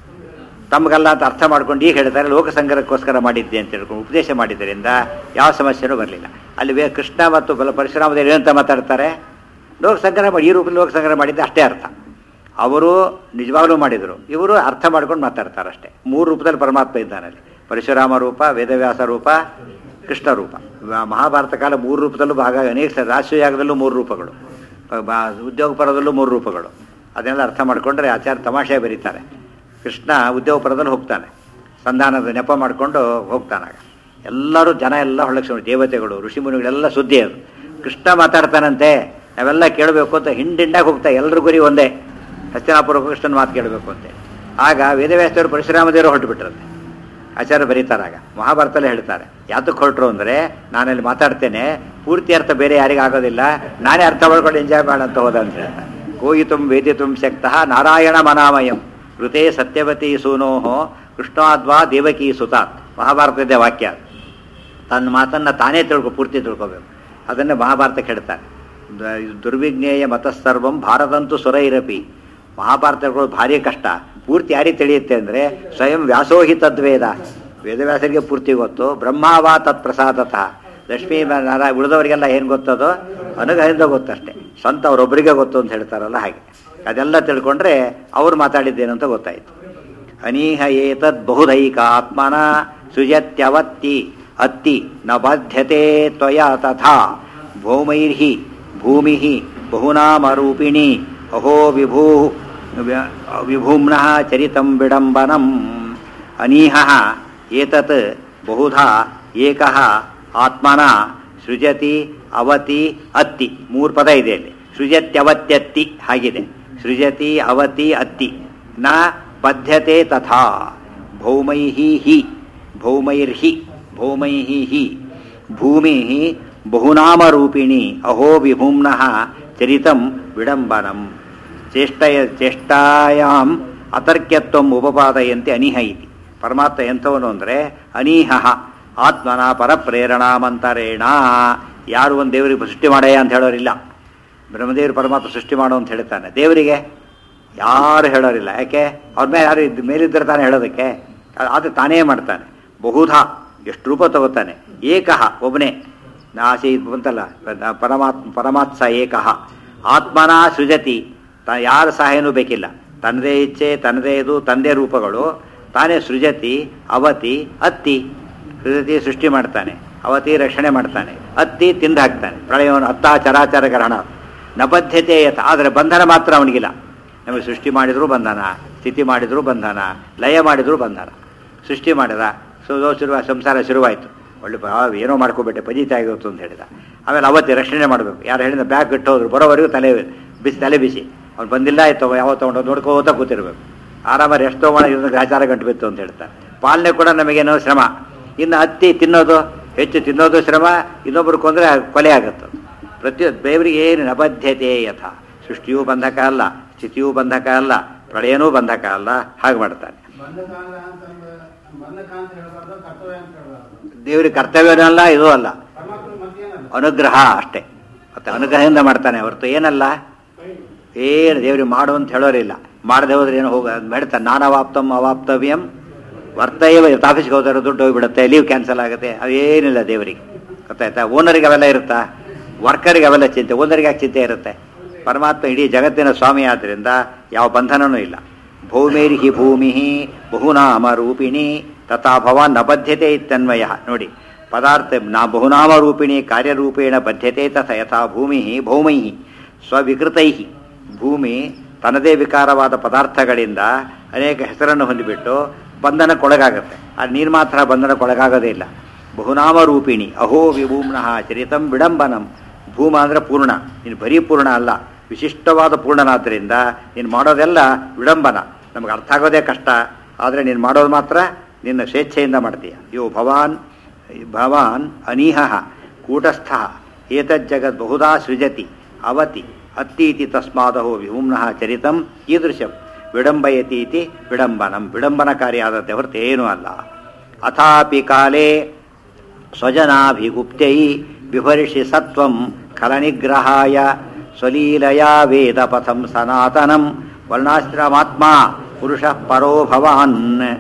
ತಮಗಲ್ಲ ಅಂತ ಅರ್ಥ ಮಾಡ್ಕೊಂಡು ಈಗ ಹೇಳ್ತಾರೆ ಲೋಕ ಸಂಗ್ರಹಕ್ಕೋಸ್ಕರ ಮಾಡಿದ್ದೆ ಅಂತ ತಿಳ್ಕೊಂಡು ಉಪದೇಶ ಮಾಡಿದ್ದರಿಂದ ಯಾವ ಸಮಸ್ಯೆನೂ ಬರಲಿಲ್ಲ ಅಲ್ಲಿ ವೇ ಕೃಷ್ಣ ಮತ್ತು ಬಲ ಪರಶುರಾಮ ದೇವರು ಏನಂತ ಮಾತಾಡ್ತಾರೆ ಲೋಕ ಸಂಗ್ರಹ ಮಾಡಿ ಈ ರೂಪದಲ್ಲಿ ಲೋಕ ಸಂಗ್ರಹ ಮಾಡಿದ್ದೆ ಅಷ್ಟೇ ಅರ್ಥ ಅವರು ನಿಜವಾಗ್ಲೂ ಮಾಡಿದರು ಇವರು ಅರ್ಥ ಮಾಡ್ಕೊಂಡು ಮಾತಾಡ್ತಾರೆ ಅಷ್ಟೇ ಮೂರು ರೂಪದಲ್ಲಿ ಪರಮಾತ್ಮ ಇದ್ದಾನೆ ಅಲ್ಲಿ ಪರಶುರಾಮ ರೂಪ ವೇದವ್ಯಾಸ ರೂಪ ಕೃಷ್ಣ ರೂಪ ವ- ಮಹಾಭಾರತ ಕಾಲ ಮೂರು ರೂಪದಲ್ಲೂ ಭಾಗ ಅನೇಕ ಸ- ರಾಷ್ಟ್ರೀಯಾಗದಲ್ಲೂ ಮೂರು ರೂಪಗಳು ಬ- ಉದ್ಯೋಗ ಪರದಲ್ಲೂ ಮೂರು ರೂಪಗಳು ಅದನ್ನೆಲ್ಲ ಅರ್ಥ ಮಾಡ್ಕೊಂಡ್ರೆ ಆಚಾರ್ಯ ತಮಾಷೆ ಬರೀತಾರೆ ಕೃಷ್ಣ ಉದ್ಯೋಗ ಪರದಲ್ಲಿ ಹೋಗ್ತಾನೆ ಸಂಧಾನದ ನೆಪ ಮಾಡಿಕೊಂಡು ಹೋಗ್ತಾನಾಗ ಎಲ್ಲರೂ ಜನ ಎಲ್ಲ ಹೊಳಕ್ಷ ದೇವತೆಗಳು ಋಷಿಮುನಿಗಳೆಲ್ಲ ಸುದ್ದಿ ಅದು ಕೃಷ್ಣ ಮಾತಾಡ್ತಾನಂತೆ ನಾವೆಲ್ಲ ಕೇಳಬೇಕು ಅಂತ ಹಿಂಡಿಂಡಾಗಿ ಹೋಗ್ತಾ ಎಲ್ಲರ ಗುರಿ ಒಂದೇ ಹಸ್ತಿನಾಪುರ ಕೃಷ್ಣನ ಮಾತು ಕೇಳಬೇಕು ಅಂತೆ ಆಗ ವೇದವ್ಯಾಸರು ಪರಶುರಾಮದೇವರು ಹೊರಟು ಬಿಟ್ರಂತೆ ಆಚಾರ್ಯ ಬರೀತಾರಾಗ ಮಹಾಭಾರತಲ್ಲೇ ಹೇಳ್ತಾರೆ ಯಾತಕ್ಕೆ ಹೊರಟ್ರು ಅಂದರೆ ನಾನಲ್ಲಿ ಮಾತಾಡ್ತೇನೆ ಪೂರ್ತಿ ಅರ್ಥ ಬೇರೆ ಯಾರಿಗೂ ಆಗೋದಿಲ್ಲ ನಾನೇ ಅರ್ಥ ಮಾಡ್ಕೊಂಡು ಎಂಜಾಯ್ ಮಾಡ ಅಂತ ಹೋದ ಅಂತ ಹೇಳ್ತಾರೆ ಕೋಯಿತುಂ ವೇದಿತುಂ ಶಕ್ತಃ ನಾರಾಯಣ ಮನಾಮಯಂ ಋತೆ ಸತ್ಯವತಿ ಸೂನೋಹೋ ಕೃಷ್ಣಾದ್ವಾ ದೇವಕಿ ಸುತಾತ್ ಮಹಾಭಾರತದ ವಾಕ್ಯ ಅದು. ತನ್ನ ಮಾತನ್ನು ತಾನೇ ತಿಳ್ಕೊ ಪೂರ್ತಿ ತಿಳ್ಕೊಬೇಕು ಅದನ್ನೇ ಮಹಾಭಾರತ ಕೆಡ್ತಾರೆ ದ- ದುರ್ವಿಜ್ಞೇಯ ಮತಸ್ಸರ್ವಂ ಭಾರತಂತೂ ಸುರೈರಪಿ ಮಹಾಭಾರತಗಳು ಭಾರಿ ಕಷ್ಟ ಪೂರ್ತಿ ಯಾರಿಗೆ ತಿಳಿಯುತ್ತೆ ಅಂದರೆ ಸ್ವಯಂ ವ್ಯಾಸೋಹಿ ತದ್ವೇದ ವೇದವ್ಯಾಸರಿಗೆ ಪೂರ್ತಿ ಗೊತ್ತು ಬ್ರಹ್ಮಾವಾ ತತ್ ಪ್ರಸಾದತಃ ಲಕ್ಷ್ಮೀ ನಾರಾಯಣ ಉಳಿದವರಿಗೆಲ್ಲ ಏನು ಗೊತ್ತದೋ ಅನುಗ್ರಹದಿಂದ ಗೊತ್ತಷ್ಟೇ ಸ್ವಂತ ಅವರೊಬ್ಬರಿಗೆ ಗೊತ್ತು ಅಂತ ಹೇಳ್ತಾರಲ್ಲ ಹಾಗೆ ಅದೆಲ್ಲ ತಿಳ್ಕೊಂಡ್ರೆ ಅವ್ರು ಮಾತಾಡಿದ್ದೇನು ಅಂತ ಗೊತ್ತಾಯಿತು ಅನೀಹ ಏತದ್ ಬಹುದೈಕ ಆತ್ಮನ ಸೃಜತ್ಯವತ್ತಿ ಅತ್ತಿ ನ ಬಾಧ್ಯತೆ ತ್ವಯ ತಥಾ ಭೌಮೈರ್ಹಿ ಭೂಮಿ ಬಹುನಾಮರೂಪಿಣಿ ಅಹೋ ವಿಭೂ ವಿಭೂಮ್ನಃ ಚರಿತಂ ವಿಡಂಬನಂ ಅನೀಹ ಏತತ್ ಬಹುಧಾ ಏಕಃ ಆತ್ಮನ ಸೃಜತಿ ಅವತಿ ಅತ್ತಿ ಮೂರು ಪದ ಇದೆ ಅಲ್ಲಿ ಸೃಜತ್ಯವತ್ಯತ್ತಿ ಹಾಗಿದೆ ಸೃಜತಿ ಅವತಿ ಅತ್ತಿ ನ ಬದ್ಧತೆ ತಥಾ ಭೌಮೈಹಿ ಹಿ ಭೌಮೈರ್ಹಿ ಭೌಮೈಹಿ ಹಿ ಭೂಮಿ ಬಹುನಾಮರೂಪಿಣಿ ಅಹೋ ವಿಭೂಮ್ನಃ ಚರಿತಂ ವಿಡಂಬನಂ ಚೇಷ್ಟಯ ಚೇಷ್ಟಾಯಾಂ ಅತರ್ಕ್ಯತ್ವಂ ಉಪಪಾದಯಂತೆ ಅನಿಹ ಇತಿ ಪರಮಾತ್ಮ ಎಂಥವನು ಅಂದರೆ ಅನೀಹ ಆತ್ಮನ ಪರಪ್ರೇರಣಾಮಂತರೇಣ ಯಾರು ಒಂದು ದೇವರಿಗೆ ಸೃಷ್ಟಿ ಮಾಡಯ್ಯ ಅಂತ ಹೇಳೋರಿಲ್ಲ ಬ್ರಹ್ಮದೇವರು ಪರಮಾತ್ಮ ಸೃಷ್ಟಿ ಮಾಡು ಅಂತ ಹೇಳ್ತಾನೆ ದೇವರಿಗೆ ಯಾರು ಹೇಳೋರಿಲ್ಲ ಯಾಕೆ ಅವ್ರ ಮೇಲೆ ಯಾರು ಇದ್ ಮೇಲಿದ್ದರೆ ತಾನೇ ಹೇಳೋದಕ್ಕೆ ಅದು ತಾನೇ ಮಾಡ್ತಾನೆ ಬಹುಧಾ ಎಷ್ಟು ರೂಪ ತಗೋತಾನೆ ಏಕಃ ಒಬ್ಬನೇ ನಾಸಿ ಇದು ಬಂತಲ್ಲ ಪರಮಾತ್ಮ ಪರಮಾತ್ಸ ಏಕಃ ಆತ್ಮನ ಸೃಜತಿ ತ ಯಾರ ಸಹಾಯನೂ ಬೇಕಿಲ್ಲ ತನ್ನದೇ ಇಚ್ಛೆ ತನ್ನದೇ ಇದು ತಂದೆ ರೂಪಗಳು ತಾನೇ ಸೃಜತಿ ಅವತಿ ಅತ್ತಿ ಸೃಜತಿ ಸೃಷ್ಟಿ ಮಾಡ್ತಾನೆ ಅವತಿ ರಕ್ಷಣೆ ಮಾಡ್ತಾನೆ ಅತ್ತಿ ತಿಂದು ಹಾಕ್ತಾನೆ ಪ್ರಳಯವನ್ನು ಅತ್ತ ಚರಾಚರ ಗ್ರಹಣ ನಬದ್ಧತೆ ಯಥ ಆದರೆ ಬಂಧನ ಮಾತ್ರ ಅವನಿಗಿಲ್ಲ ನಮಗೆ ಸೃಷ್ಟಿ ಮಾಡಿದರೂ ಬಂಧನ ಸ್ಥಿತಿ ಮಾಡಿದರೂ ಬಂಧನ ಲಯ ಮಾಡಿದರೂ ಬಂಧನ ಸೃಷ್ಟಿ ಮಾಡಿದ ಸೊ ಶುರುವ ಸಂಸಾರ ಶುರುವಾಯಿತು ಒಳ್ಳೆ ಬಾ- ಏನೋ ಮಾಡ್ಕೋಬಿಟ್ಟೆ ಪಜಿತ ಆಗಿತ್ತು ಅಂತ ಹೇಳಿದ ಆಮೇಲೆ ಅವತ್ತೇ ರಕ್ಷಣೆ ಮಾಡಬೇಕು ಯಾರು ಹೇಳಿದ ಬ್ಯಾಗ್ ಇಟ್ಟು ಹೋದ್ರು ಬರೋವರೆಗೂ ತಲೆ ಬಿಸಿ ತಲೆ ಬಿಸಿ ಅವ್ನು ಬಂದಿಲ್ಲ ಆಯ್ತು ಯಾವ ತೊಗೊಂಡು ನೋಡ್ಕೋತ ಕೂತಿರ್ಬೇಕು ಆರಾಮಾಗಿ ಎಷ್ಟು ತೊಗೊಂಡು ಇದನ್ನು ಗ್ರಾಚಾರ ಗಂಟು ಬಿತ್ತು ಅಂತ ಹೇಳ್ತಾರೆ ಪಾಲನೆ ಕೂಡ ನಮಗೇನೋ ಶ್ರಮ ಇನ್ನು ಹತ್ತಿ ತಿನ್ನೋದು ಹೆಚ್ಚು ತಿನ್ನೋದು ಶ್ರಮ ಇನ್ನೊಬ್ರು ಕೊಂದರೆ ಕೊಲೆ ಆಗುತ್ತೆ ಪ್ರತಿ ದೇವರಿಗೆ ಏನು ನಬದ್ಧತೆ ಯಥ ಸೃಷ್ಟಿಯೂ ಬಂಧಕ ಅಲ್ಲ ಸ್ಥಿತಿಯೂ ಬಂಧಕ ಅಲ್ಲ ಪ್ರಳಯನೂ ಬಂಧಕ ಅಲ್ಲ ಹಾಗೆ ಮಾಡ್ತಾನೆ ಬಂಧಕಾಂಗ ಅಂತಂದ್ರೆ ಬಂಧಕ ಅಂತ ಹೇಳ್ಬಾರ್ದು ಕರ್ತವ್ಯ ಅಂತ ಹೇಳ್ಬಾರ್ದು ದೇವರಿಗೆ ಕರ್ತವ್ಯನೂ ಅಲ್ಲ ಇದೂ ಅಲ್ಲ ಪರಮಾತ್ಮ ಮತ್ತೇನಲ್ಲ ಅನುಗ್ರಹ ಅಷ್ಟೇ ಮತ್ತೆ ಅನುಗ್ರಹದಿಂದ ಮಾಡ್ತಾನೆ ಹೊರತು ಏನಲ್ಲ ಏನು ದೇವ್ರಿಗೆ ಮಾಡು ಅಂತ ಹೇಳೋರಿಲ್ಲ ಮಾಡದೆ ಹೋದ್ರೆ ಏನು ಹೋಗ ಹೇಳ್ತಾನೆ ನಾನವಾಪ್ತಂ ಅವಾಪ್ತವ್ಯಂ ವರ್ತೈವ ಆಫೀಸ್ಗೆ ಹೋದ್ರೆ ದುಡ್ಡು ಹೋಗ್ಬಿಡುತ್ತೆ ಲೀವ್ ಕ್ಯಾನ್ಸಲ್ ಆಗುತ್ತೆ ಅವೇನಿಲ್ಲ ದೇವರಿಗೆ ಗೊತ್ತಾಯ್ತಾ ಓನರಿಗೆ ಅವೆಲ್ಲ ಇರುತ್ತಾ ವರ್ಕರಿಗೆ ಅವೆಲ್ಲ ಚಿಂತೆ ಓನರಿಗೆ ಯಾಕೆ ಚಿಂತೆ ಇರುತ್ತೆ ಪರಮಾತ್ಮ ಇಡೀ ಜಗತ್ತಿನ ಸ್ವಾಮಿ ಆದ್ದರಿಂದ ಯಾವ ಬಂಧನನೂ ಇಲ್ಲ ಭೂಮಿರ್ಹಿ ಭೂಮಿ ಬಹುನಾಮ ರೂಪಿಣಿ ತಥಾ ಭವಾನ್ ನ ಬದ್ಧತೆ ಇತ್ತನ್ವಯ ನೋಡಿ ಪದಾರ್ಥ ನಾ ಬಹುನಾಮ ರೂಪಿಣಿ ಕಾರ್ಯರೂಪೇಣ ಬದ್ಧತೆ ತಥ ಯಥಾ ಭೂಮಿ ಭೌಮೈ ಸ್ವವಿಕೃತೈ ಭೂಮಿ ತನ್ನದೇ ವಿಕಾರವಾದ ಪದಾರ್ಥಗಳಿಂದ ಅನೇಕ ಹೆಸರನ್ನು ಹೊಂದಿಬಿಟ್ಟು ಬಂಧನಕ್ಕೊಳಗಾಗುತ್ತೆ ಆ ನೀರು ಮಾತ್ರ ಬಂಧನಕ್ಕೊಳಗಾಗೋದೇ ಇಲ್ಲ ಬಹುನಾಮ ರೂಪಿಣಿ ಅಹೋ ವಿಭೂಮ್ನಃ ಚರಿತಂ ವಿಡಂಬನಂ ಭೂಮ ಅಂದರೆ ಪೂರ್ಣ ನೀನು ಬರೀ ಪೂರ್ಣ ಅಲ್ಲ ವಿಶಿಷ್ಟವಾದ ಪೂರ್ಣನಾದ್ದರಿಂದ ನೀನು ಮಾಡೋದೆಲ್ಲ ವಿಡಂಬನ ನಮಗೆ ಅರ್ಥ ಆಗೋದೇ ಕಷ್ಟ ಆದರೆ ನೀನು ಮಾಡೋದು ಮಾತ್ರ ನಿನ್ನ ಸ್ವೇಚ್ಛೆಯಿಂದ ಮಾಡ್ತೀಯ ಯೋ ಭವಾನ್ ಭವಾನ್ ಅನೀಹ ಕೂಟಸ್ಥ ಏತಜ್ಜಗತ್ ಬಹುಧಾ ಸೃಜತಿ ಅವತಿ ಅತ್ತೀತಿ ತಸ್ಮಾದಹೋ ವಿಹುಮ್ನಃ ಚರಿತಂ ಈದೃಶಂ ವಿಡಂಬಯತಿ ಇತಿ ವಿಡಂಬನಂ ವಿಡಂಬನಕಾರಿಯಾದತೆ ಹೊರತು ಏನೂ ಅಲ್ಲ ಅಥಾಪಿ ಕಾಲೇ ಸ್ವಜನಾಭಿಗುಪ್ತೈ ಬಿಭರ್ಷಿ ಸತ್ವಂ ಖಲನಿಗ್ರಹಾಯ ಸ್ವಲೀಲಯಾ ವೇದ ಪಥಂ ಸನಾತನಂ ವರ್ಣಾಶ್ರಮಾತ್ಮ ಪುರುಷ ಪರೋ ಭವಾನ್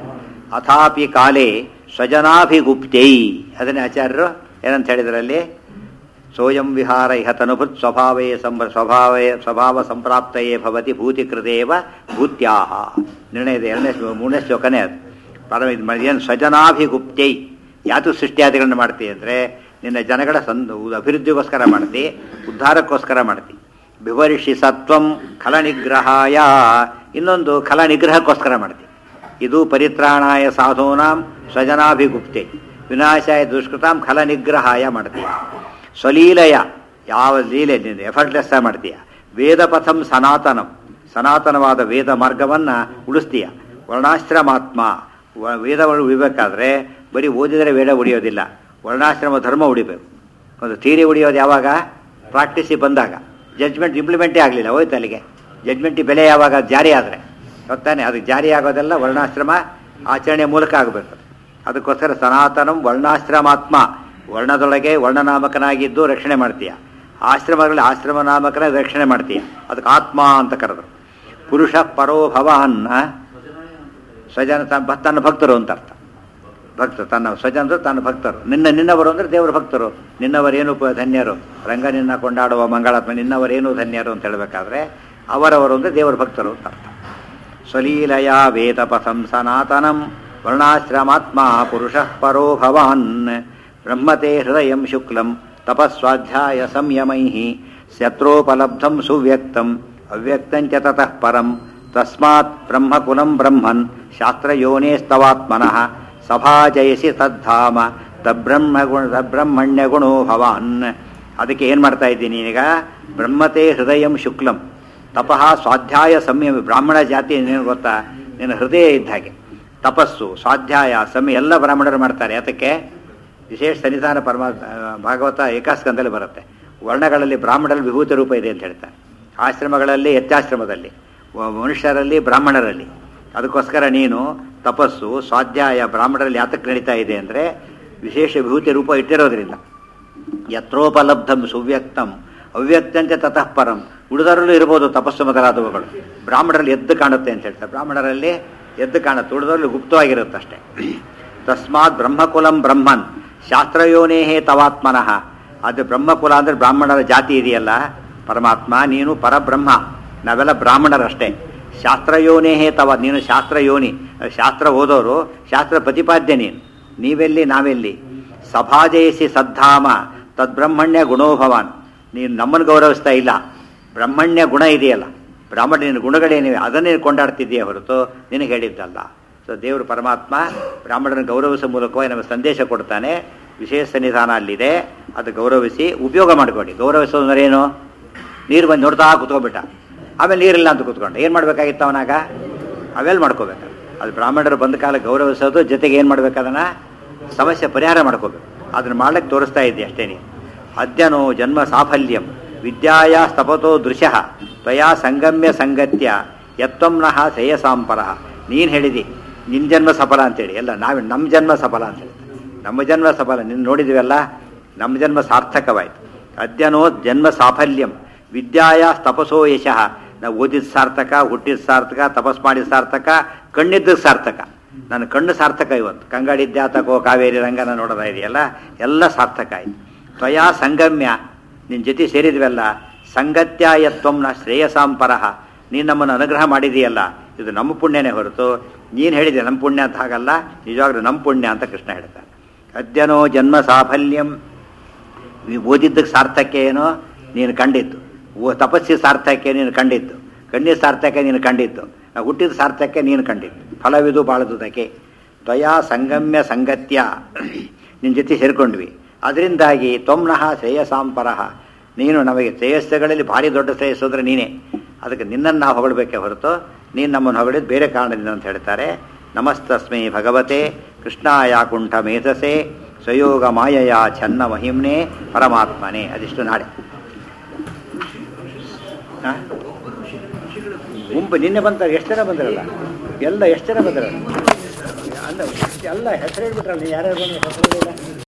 ಅಥಾಪಿ ಕಾಲೇ ಸ್ವಜನಾಭಿಗುಪ್ತೈ ಅದನ್ನೇ ಆಚಾರ್ಯರು ಏನಂತ ಹೇಳಿದ್ರಲ್ಲಿ ಸೋಯಂ ವಿಹಾರ ಇಹ ತನುಭೃತ್ ಸ್ವಭಾವೇ ಸಂಭ ಸ್ವಭಾವೇ ಸ್ವಭಾವ ಸಂಪ್ರಾಪ್ತಯೇ ಭವತಿ ಭೂತಿ ಕೃತೇವ ಭೂತ್ಯಾಹ ನಿರ್ಣಯದ ಎರಡನೇ ಶ್ಲೋ- ಮೂರನೇ ಶ್ಲೋಕನೇ ಅದು ಪರಮ ಇದು ಮಾಡಿ ಏನು ಸ್ವಜನಾಭಿಗುಪ್ತೈ ಯಾತು ಸೃಷ್ಟಿಯಾದಿಗಳನ್ನು ಮಾಡ್ತಿ ಅಂದರೆ ನಿನ್ನ ಜನಗಳ ಸಂದ ಅಭಿವೃದ್ಧಿಗೋಸ್ಕರ ಮಾಡ್ತಿ ಉದ್ಧಾರಕ್ಕೋಸ್ಕರ ಮಾಡ್ತಿ ಬಿವರಿಷಿ ಸತ್ವಂ ಖಲ ನಿಗ್ರಹಾಯ ಇನ್ನೊಂದು ಖಲ ನಿಗ್ರಹಕ್ಕೋಸ್ಕರ ಮಾಡ್ತಿ ಇದು ಪರಿತ್ರಾಣಾಯ ಸಾಧೂನಾಂ ಸ್ವಜನಾಭಿಗುಪ್ತೆ ವಿನಾಶಾಯ ದುಷ್ಕೃತಾಂ ಖಲ ನಿಗ್ರಹಾಯ ಮಾಡ್ತೀಯ ಸ್ವಲೀಲಯ ಯಾವ ಲೀಲೆ ನೀನು ಎಫರ್ಟ್ಲೆಸ್ ಮಾಡ್ತೀಯ ವೇದ ಪಥಂ ಸನಾತನಂ ಸನಾತನವಾದ ವೇದ ಮಾರ್ಗವನ್ನು ಉಳಿಸ್ತೀಯ ವರ್ಣಾಶ್ರಮಾತ್ಮ ವ- ವೇದಗಳು ಉಳಿಬೇಕಾದ್ರೆ ಬರೀ ಓದಿದರೆ ವೇದ ಉಳಿಯೋದಿಲ್ಲ ವರ್ಣಾಶ್ರಮ ಧರ್ಮ ಉಳಿಬೇಕು ಒಂದು ಥೀರಿ ಉಳಿಯೋದು ಯಾವಾಗ ಪ್ರಾಕ್ಟೀಸಿಗೆ ಬಂದಾಗ ಜಡ್ಜ್ಮೆಂಟ್ ಇಂಪ್ಲಿಮೆಂಟೇ ಆಗಲಿಲ್ಲ ಹೋಯ್ತು ಅಲ್ಲಿಗೆ ಜಡ್ಜ್ಮೆಂಟ್ ಬೆಲೆ ಯಾವಾಗ ಜಾರಿ ಆದರೆ ಗೊತ್ತಾನೆ ಅದಕ್ಕೆ ಜಾರಿ ಆಗೋದೆಲ್ಲ ವರ್ಣಾಶ್ರಮ ಆಚರಣೆ ಮೂಲಕ ಆಗಬೇಕು ಅದಕ್ಕೋಸ್ಕರ ಸನಾತನಂ ವರ್ಣಾಶ್ರಮಾತ್ಮ ವರ್ಣದೊಳಗೆ ವರ್ಣನಾಮಕನಾಗಿದ್ದು ರಕ್ಷಣೆ ಮಾಡ್ತೀಯ ಆಶ್ರಮಗಳಲ್ಲಿ ಆಶ್ರಮ ನಾಮಕನ ರಕ್ಷಣೆ ಮಾಡ್ತೀಯ ಅದಕ್ಕೆ ಆತ್ಮ ಅಂತ ಕರೆದ್ರು ಪುರುಷ ಪರೋ ಭವಾನ್ ಆ? ಸ್ವಜನ ತನ್ನ ತನ್ನ ಭಕ್ತರು ಅಂತ ಅರ್ಥ ಭಕ್ತರು ತನ್ನ ಸ್ವಜನರು ತನ್ನ ಭಕ್ತರು ನಿನ್ನ ನಿನ್ನವರು ಅಂದರೆ ದೇವರ ಭಕ್ತರು ನಿನ್ನವರೇನು ಪ- ಧನ್ಯರು ರಂಗ ನಿನ್ನ ಕೊಂಡಾಡುವ ಮಂಗಳಾತ್ಮ ನಿನ್ನವರೇನು ಧನ್ಯರು ಅಂತ ಹೇಳಬೇಕಾದ್ರೆ ಅವರವರು ಅಂದರೆ ದೇವರ ಭಕ್ತರು ಅಂತ ಅರ್ಥ ಸ್ವಲೀಲಯ ವೇದಪಥಂ ಸನಾತನಂ ವರ್ಣಾಶ್ರಮಾತ್ಮ ಪುರುಷ ಪರೋ ಭವಾನ್ ಬ್ರಹ್ಮತೆ ಹೃದಯಂ ಶುಕ್ಲಂ ತಪಸ್ವಾಧ್ಯಾಯ ಸಂಯಮೈ ಶತ್ರೋಪಲಬ್ಧಂ ಸುವ್ಯಕ್ತಂ ಅವ್ಯಕ್ತಂಚ ತತಃ ಪರಂ ತಸ್ಮಾತ್ ಬ್ರಹ್ಮಕುಲಂ ಬ್ರಹ್ಮನ್ ಶಾಸ್ತ್ರಯೋನೇಸ್ತವಾತ್ಮನಃ ಸಭಾಜಯಸಿ ತದ್ಧಾಮ ತಬ್ರಹ್ಮಗುಣ ತಬ್ರಹ್ಮಣ್ಯಗುಣೋ ಭವಾನ್ ಅದಕ್ಕೆ ಏನು ಮಾಡ್ತಾ ಇದ್ದೀನಿ ಈಗ ಬ್ರಹ್ಮತೆ ಹೃದಯಂ ಶುಕ್ಲಂ ತಪಃ ಸ್ವಾಧ್ಯಾಯ ಸಂಯಮ ಬ್ರಾಹ್ಮಣ ಜಾತಿ ಏನು ಗೊತ್ತಾ ನಿನ್ನ ಹೃದಯ ಇದ್ದ ಹಾಗೆ ತಪಸ್ಸು ಸ್ವಾಧ್ಯಾಯ ಸಂಯ ಎಲ್ಲ ಬ್ರಾಹ್ಮಣರು ಮಾಡ್ತಾರೆ ಅದಕ್ಕೆ ವಿಶೇಷ ಸನ್ನಿಧಾನ ಪರಮ ಆ, ಭಾಗವತ ಏಕಾಸ್ಕಂದಲ್ಲಿ ಬರುತ್ತೆ ವರ್ಣಗಳಲ್ಲಿ ಬ್ರಾಹ್ಮಣರಲ್ಲಿ ವಿಭೂತಿ ರೂಪ ಇದೆ ಅಂತ ಹೇಳ್ತಾರೆ ಆಶ್ರಮಗಳಲ್ಲಿ ಯತ್ಯಾಶ್ರಮದಲ್ಲಿ ವ- ಮನುಷ್ಯರಲ್ಲಿ ಬ್ರಾಹ್ಮಣರಲ್ಲಿ ಅದಕ್ಕೋಸ್ಕರ ನೀನು ತಪಸ್ಸು ಸ್ವಾಧ್ಯಾಯ ಬ್ರಾಹ್ಮಣರಲ್ಲಿ ಯಾತಕ್ಕೆ ನಡೀತಾ ಇದೆ ಅಂದರೆ ವಿಶೇಷ ವಿಭೂತಿ ರೂಪ ಇಟ್ಟಿರೋದ್ರಿಂದ ಯತ್ರೋಪಲಬ್ಧಂ ಸುವ್ಯಕ್ತಂ ಅವ್ಯಕ್ತಂತೆ ತತಃ ಪರಂ ಉಳಿದರಲ್ಲೂ ಇರ್ಬೋದು ತಪಸ್ಸು ಮೊದಲಾದವುಗಳು ಬ್ರಾಹ್ಮಣರಲ್ಲಿ ಎದ್ದು ಕಾಣುತ್ತೆ ಅಂತ ಹೇಳ್ತಾರೆ ಬ್ರಾಹ್ಮಣರಲ್ಲಿ ಎದ್ದು ಕಾಣುತ್ತೆ ಉಳಿದರಲ್ಲಿ ಗುಪ್ತವಾಗಿರುತ್ತೆ ಅಷ್ಟೇ ತಸ್ಮಾತ್ ಬ್ರಹ್ಮಕುಲಂ ಬ್ರಹ್ಮನ್ ಶಾಸ್ತ್ರಯೋನೇಹೇ ತವಾತ್ಮನಃ ಅದು ಬ್ರಹ್ಮಕುಲ ಅಂದರೆ ಬ್ರಾಹ್ಮಣರ ಜಾತಿ ಇದೆಯಲ್ಲ ಪರಮಾತ್ಮ ನೀನು ಪರಬ್ರಹ್ಮ ನಾವೆಲ್ಲ ಬ್ರಾಹ್ಮಣರಷ್ಟೇ ಶಾಸ್ತ್ರಯೋನೇಹೇ ತವ ನೀನು ಶಾಸ್ತ್ರಯೋನಿ ಶಾಸ್ತ್ರ ಓದೋರು ಶಾಸ್ತ್ರ ಪ್ರತಿಪಾದ್ಯ ನೀನು ನೀವೆಲ್ಲಿ ನಾವೆಲ್ಲಿ ಸಭಾಜಯಿಸಿ ಸದ್ಧಾಮ ತದ್ಬ್ರಹ್ಮಣ್ಯ ಗುಣೋಭವಾನ್ ನೀನು ನಮ್ಮನ್ನು ಗೌರವಿಸ್ತಾ ಇಲ್ಲ ಬ್ರಹ್ಮಣ್ಯ ಗುಣ ಇದೆಯಲ್ಲ ಬ್ರಾಹ್ಮಣ ನಿನ್ನ ಗುಣಗಳೇನಿವೆ ಅದನ್ನೇ ಕೊಂಡಾಡ್ತಿದೆಯೇ ಹೊರತು ನಿನಗೆ ಹೇಳಿದ್ದಲ್ಲ ಸೊ ದೇವರು ಪರಮಾತ್ಮ ಬ್ರಾಹ್ಮಣರನ್ನು ಗೌರವಿಸುವ ಮೂಲಕವಾಗಿ ನಮಗೆ ಸಂದೇಶ ಕೊಡ್ತಾನೆ ವಿಶೇಷ ಸನ್ನಿಧಾನ ಅಲ್ಲಿದೆ ಅದು ಗೌರವಿಸಿ ಉಪಯೋಗ ಮಾಡಿಕೊಡಿ ಗೌರವಿಸೋದು ಅಂದ್ರೆ ಏನು ನೀರು ಬಂದು ನೋಡ್ತಾ ಕುತ್ಕೊಬಿಟ್ಟ ಆಮೇಲೆ ನೀರಿಲ್ಲ ಅಂತ ಕುತ್ಕೊಂಡ ಏನು ಮಾಡ್ಬೇಕಾಗಿತ್ತು ಅವನಾಗ ಅವೆಲ್ಲ ಮಾಡ್ಕೋಬೇಕು ಅದು ಬ್ರಾಹ್ಮಣರು ಬಂದ ಕಾಲ ಗೌರವಿಸೋದು ಜೊತೆಗೆ ಏನು ಮಾಡ್ಬೇಕು ಅದನ್ನ ಸಮಸ್ಯೆ ಪರಿಹಾರ ಮಾಡ್ಕೋಬೇಕು ಅದನ್ನ ಮಾಡ್ಲಿಕ್ಕೆ ತೋರಿಸ್ತಾ ಇದ್ದೆ ಅಷ್ಟೇ ನೀನು ಅದ್ಯನೋ ಜನ್ಮ ಸಾಫಲ್ಯಂ ವಿದ್ಯಾಯ ಸ್ತಪತೋ ದೃಶ್ಯ ತ್ವಯಾ ಸಂಗಮ್ಯ ಸಂಗತ್ಯ ಯತ್ವಂನಃ ಶ್ರೇಯಸಾಂಪರ ನೀನು ಹೇಳಿದಿ ನಿನ್ನ ಜನ್ಮ ಸಫಲ ಅಂತೇಳಿ ಎಲ್ಲ ನಾವೇ ನಮ್ಮ ಜನ್ಮ ಸಫಲ ಅಂತೇಳಿ ನಮ್ಮ ಜನ್ಮ ಸಫಲ ನಿನ್ನ ನೋಡಿದಿವಲ್ಲ ನಮ್ಮ ಜನ್ಮ ಸಾರ್ಥಕವಾಯಿತು ಅದ್ಯನೋ ಜನ್ಮ ಸಾಫಲ್ಯಂ ವಿದ್ಯಾಯ ತಪಸೋ ಯಶಃ ನಾವು ಓದಿದ ಸಾರ್ಥಕ ಹುಟ್ಟಿದ ಸಾರ್ಥಕ ತಪಸ್ ಮಾಡಿದ ಸಾರ್ಥಕ ಕಣ್ಣಿದ್ದ ಸಾರ್ಥಕ ನನ್ನ ಕಣ್ಣು ಸಾರ್ಥಕ ಇವತ್ತು ಕಂಗಾಡಿದ್ಯಾತಕೋ ಕಾವೇರಿ ರಂಗನ ನೋಡೋದ ಇದೆಯಲ್ಲ ಎಲ್ಲ ಸಾರ್ಥಕ ಆಯ್ತು ತ್ವಯಾ ಸಂಗಮ್ಯ ನಿನ್ನ ಜೊತೆ ಸೇರಿದ್ವಲ್ಲ ಸಂಗತ್ಯಾಯತ್ವಂನ ಶ್ರೇಯಸಾಂಪರಃ ನೀನು ನಮ್ಮನ್ನು ಅನುಗ್ರಹ ಮಾಡಿದೆಯಲ್ಲ ಇದು ನಮ್ಮ ಪುಣ್ಯನೇ ಹೊರತು ನೀನು ಹೇಳಿದೆ ನಮ್ಮ ಪುಣ್ಯ ಅಂತ ಹಾಗಲ್ಲ ನಿಜವಾಗ್ಲೂ ನಮ್ಮ ಪುಣ್ಯ ಅಂತ ಕೃಷ್ಣ ಹೇಳ್ತಾನೆ ಅದ್ಯನೋ ಜನ್ಮ ಸಾಫಲ್ಯಂ ಈ ಓದಿದ್ದಕ್ಕೆ ಸಾರ್ಥಕ್ಯ ಏನೋ ನೀನು ಕಂಡಿತ್ತು ಓ ತಪಸ್ಸಿ ಸಾರ್ಥಕ್ಯ ನೀನು ಕಂಡಿತ್ತು ಕಣ್ಣಿನ ಸಾರ್ಥಕ್ಯ ನೀನು ಕಂಡಿತ್ತು ನಾವು ಹುಟ್ಟಿದ ಸಾರ್ಥಕ್ಯ ನೀನು ಕಂಡಿತ್ತು ಫಲವಿದು ಬಾಳದುದಕ್ಕೆ ತ್ವಯಾ ಸಂಗಮ್ಯ ಸಂಗತ್ಯ ನಿನ್ನ ಜೊತೆ ಸೇರ್ಕೊಂಡ್ವಿ ಅದರಿಂದಾಗಿ ತ್ವಮ್ನಃ ಶ್ರೇಯಸಾಂಪರಃ ನೀನು ನಮಗೆ ಶ್ರೇಯಸ್ಸುಗಳಲ್ಲಿ ಭಾರಿ ದೊಡ್ಡ ಶ್ರೇಯಸ್ಸು ಅಂದರೆ ನೀನೇ ಅದಕ್ಕೆ ನಿನ್ನನ್ನು ನಾವು ಹೊಗಳಬೇಕೇ ಹೊರತು ನೀನು ನಮ್ಮನ್ನು ಹೊಗಳಿದ್ದು ಬೇರೆ ಕಾರಣದಿಂದ ಅಂತ ಹೇಳ್ತಾರೆ ನಮಸ್ತಸ್ಮೈ ಭಗವತೆ ಕೃಷ್ಣಾಯ ಕುಂಠ ಮೇಧಸೆ ಸ್ವಯೋಗ ಮಾಯಯ ಛನ್ನ ಮಹಿಮ್ನೆ ಪರಮಾತ್ಮನೇ ಅದಿಷ್ಟು ನಾಳೆ ಆ? ಗುಂಪು ನಿನ್ನೆ ಬಂತಾರೆ ಎಷ್ಟು ಜನ ಬಂದಿರಲ್ಲ ಎಲ್ಲ ಎಷ್ಟು ಜನ ಬಂದಿರಲ್ಲ ಅಲ್ಲ ಎಲ್ಲ ಹೆಸರು ಹೇಳ್ಬಿಟ್ರಲ್ಲ ನೀವು ಯಾರ್ಯಾರು ಬಂದ್ರೆ ಹೆಸರು ಹೇಳಿಲ್ಲ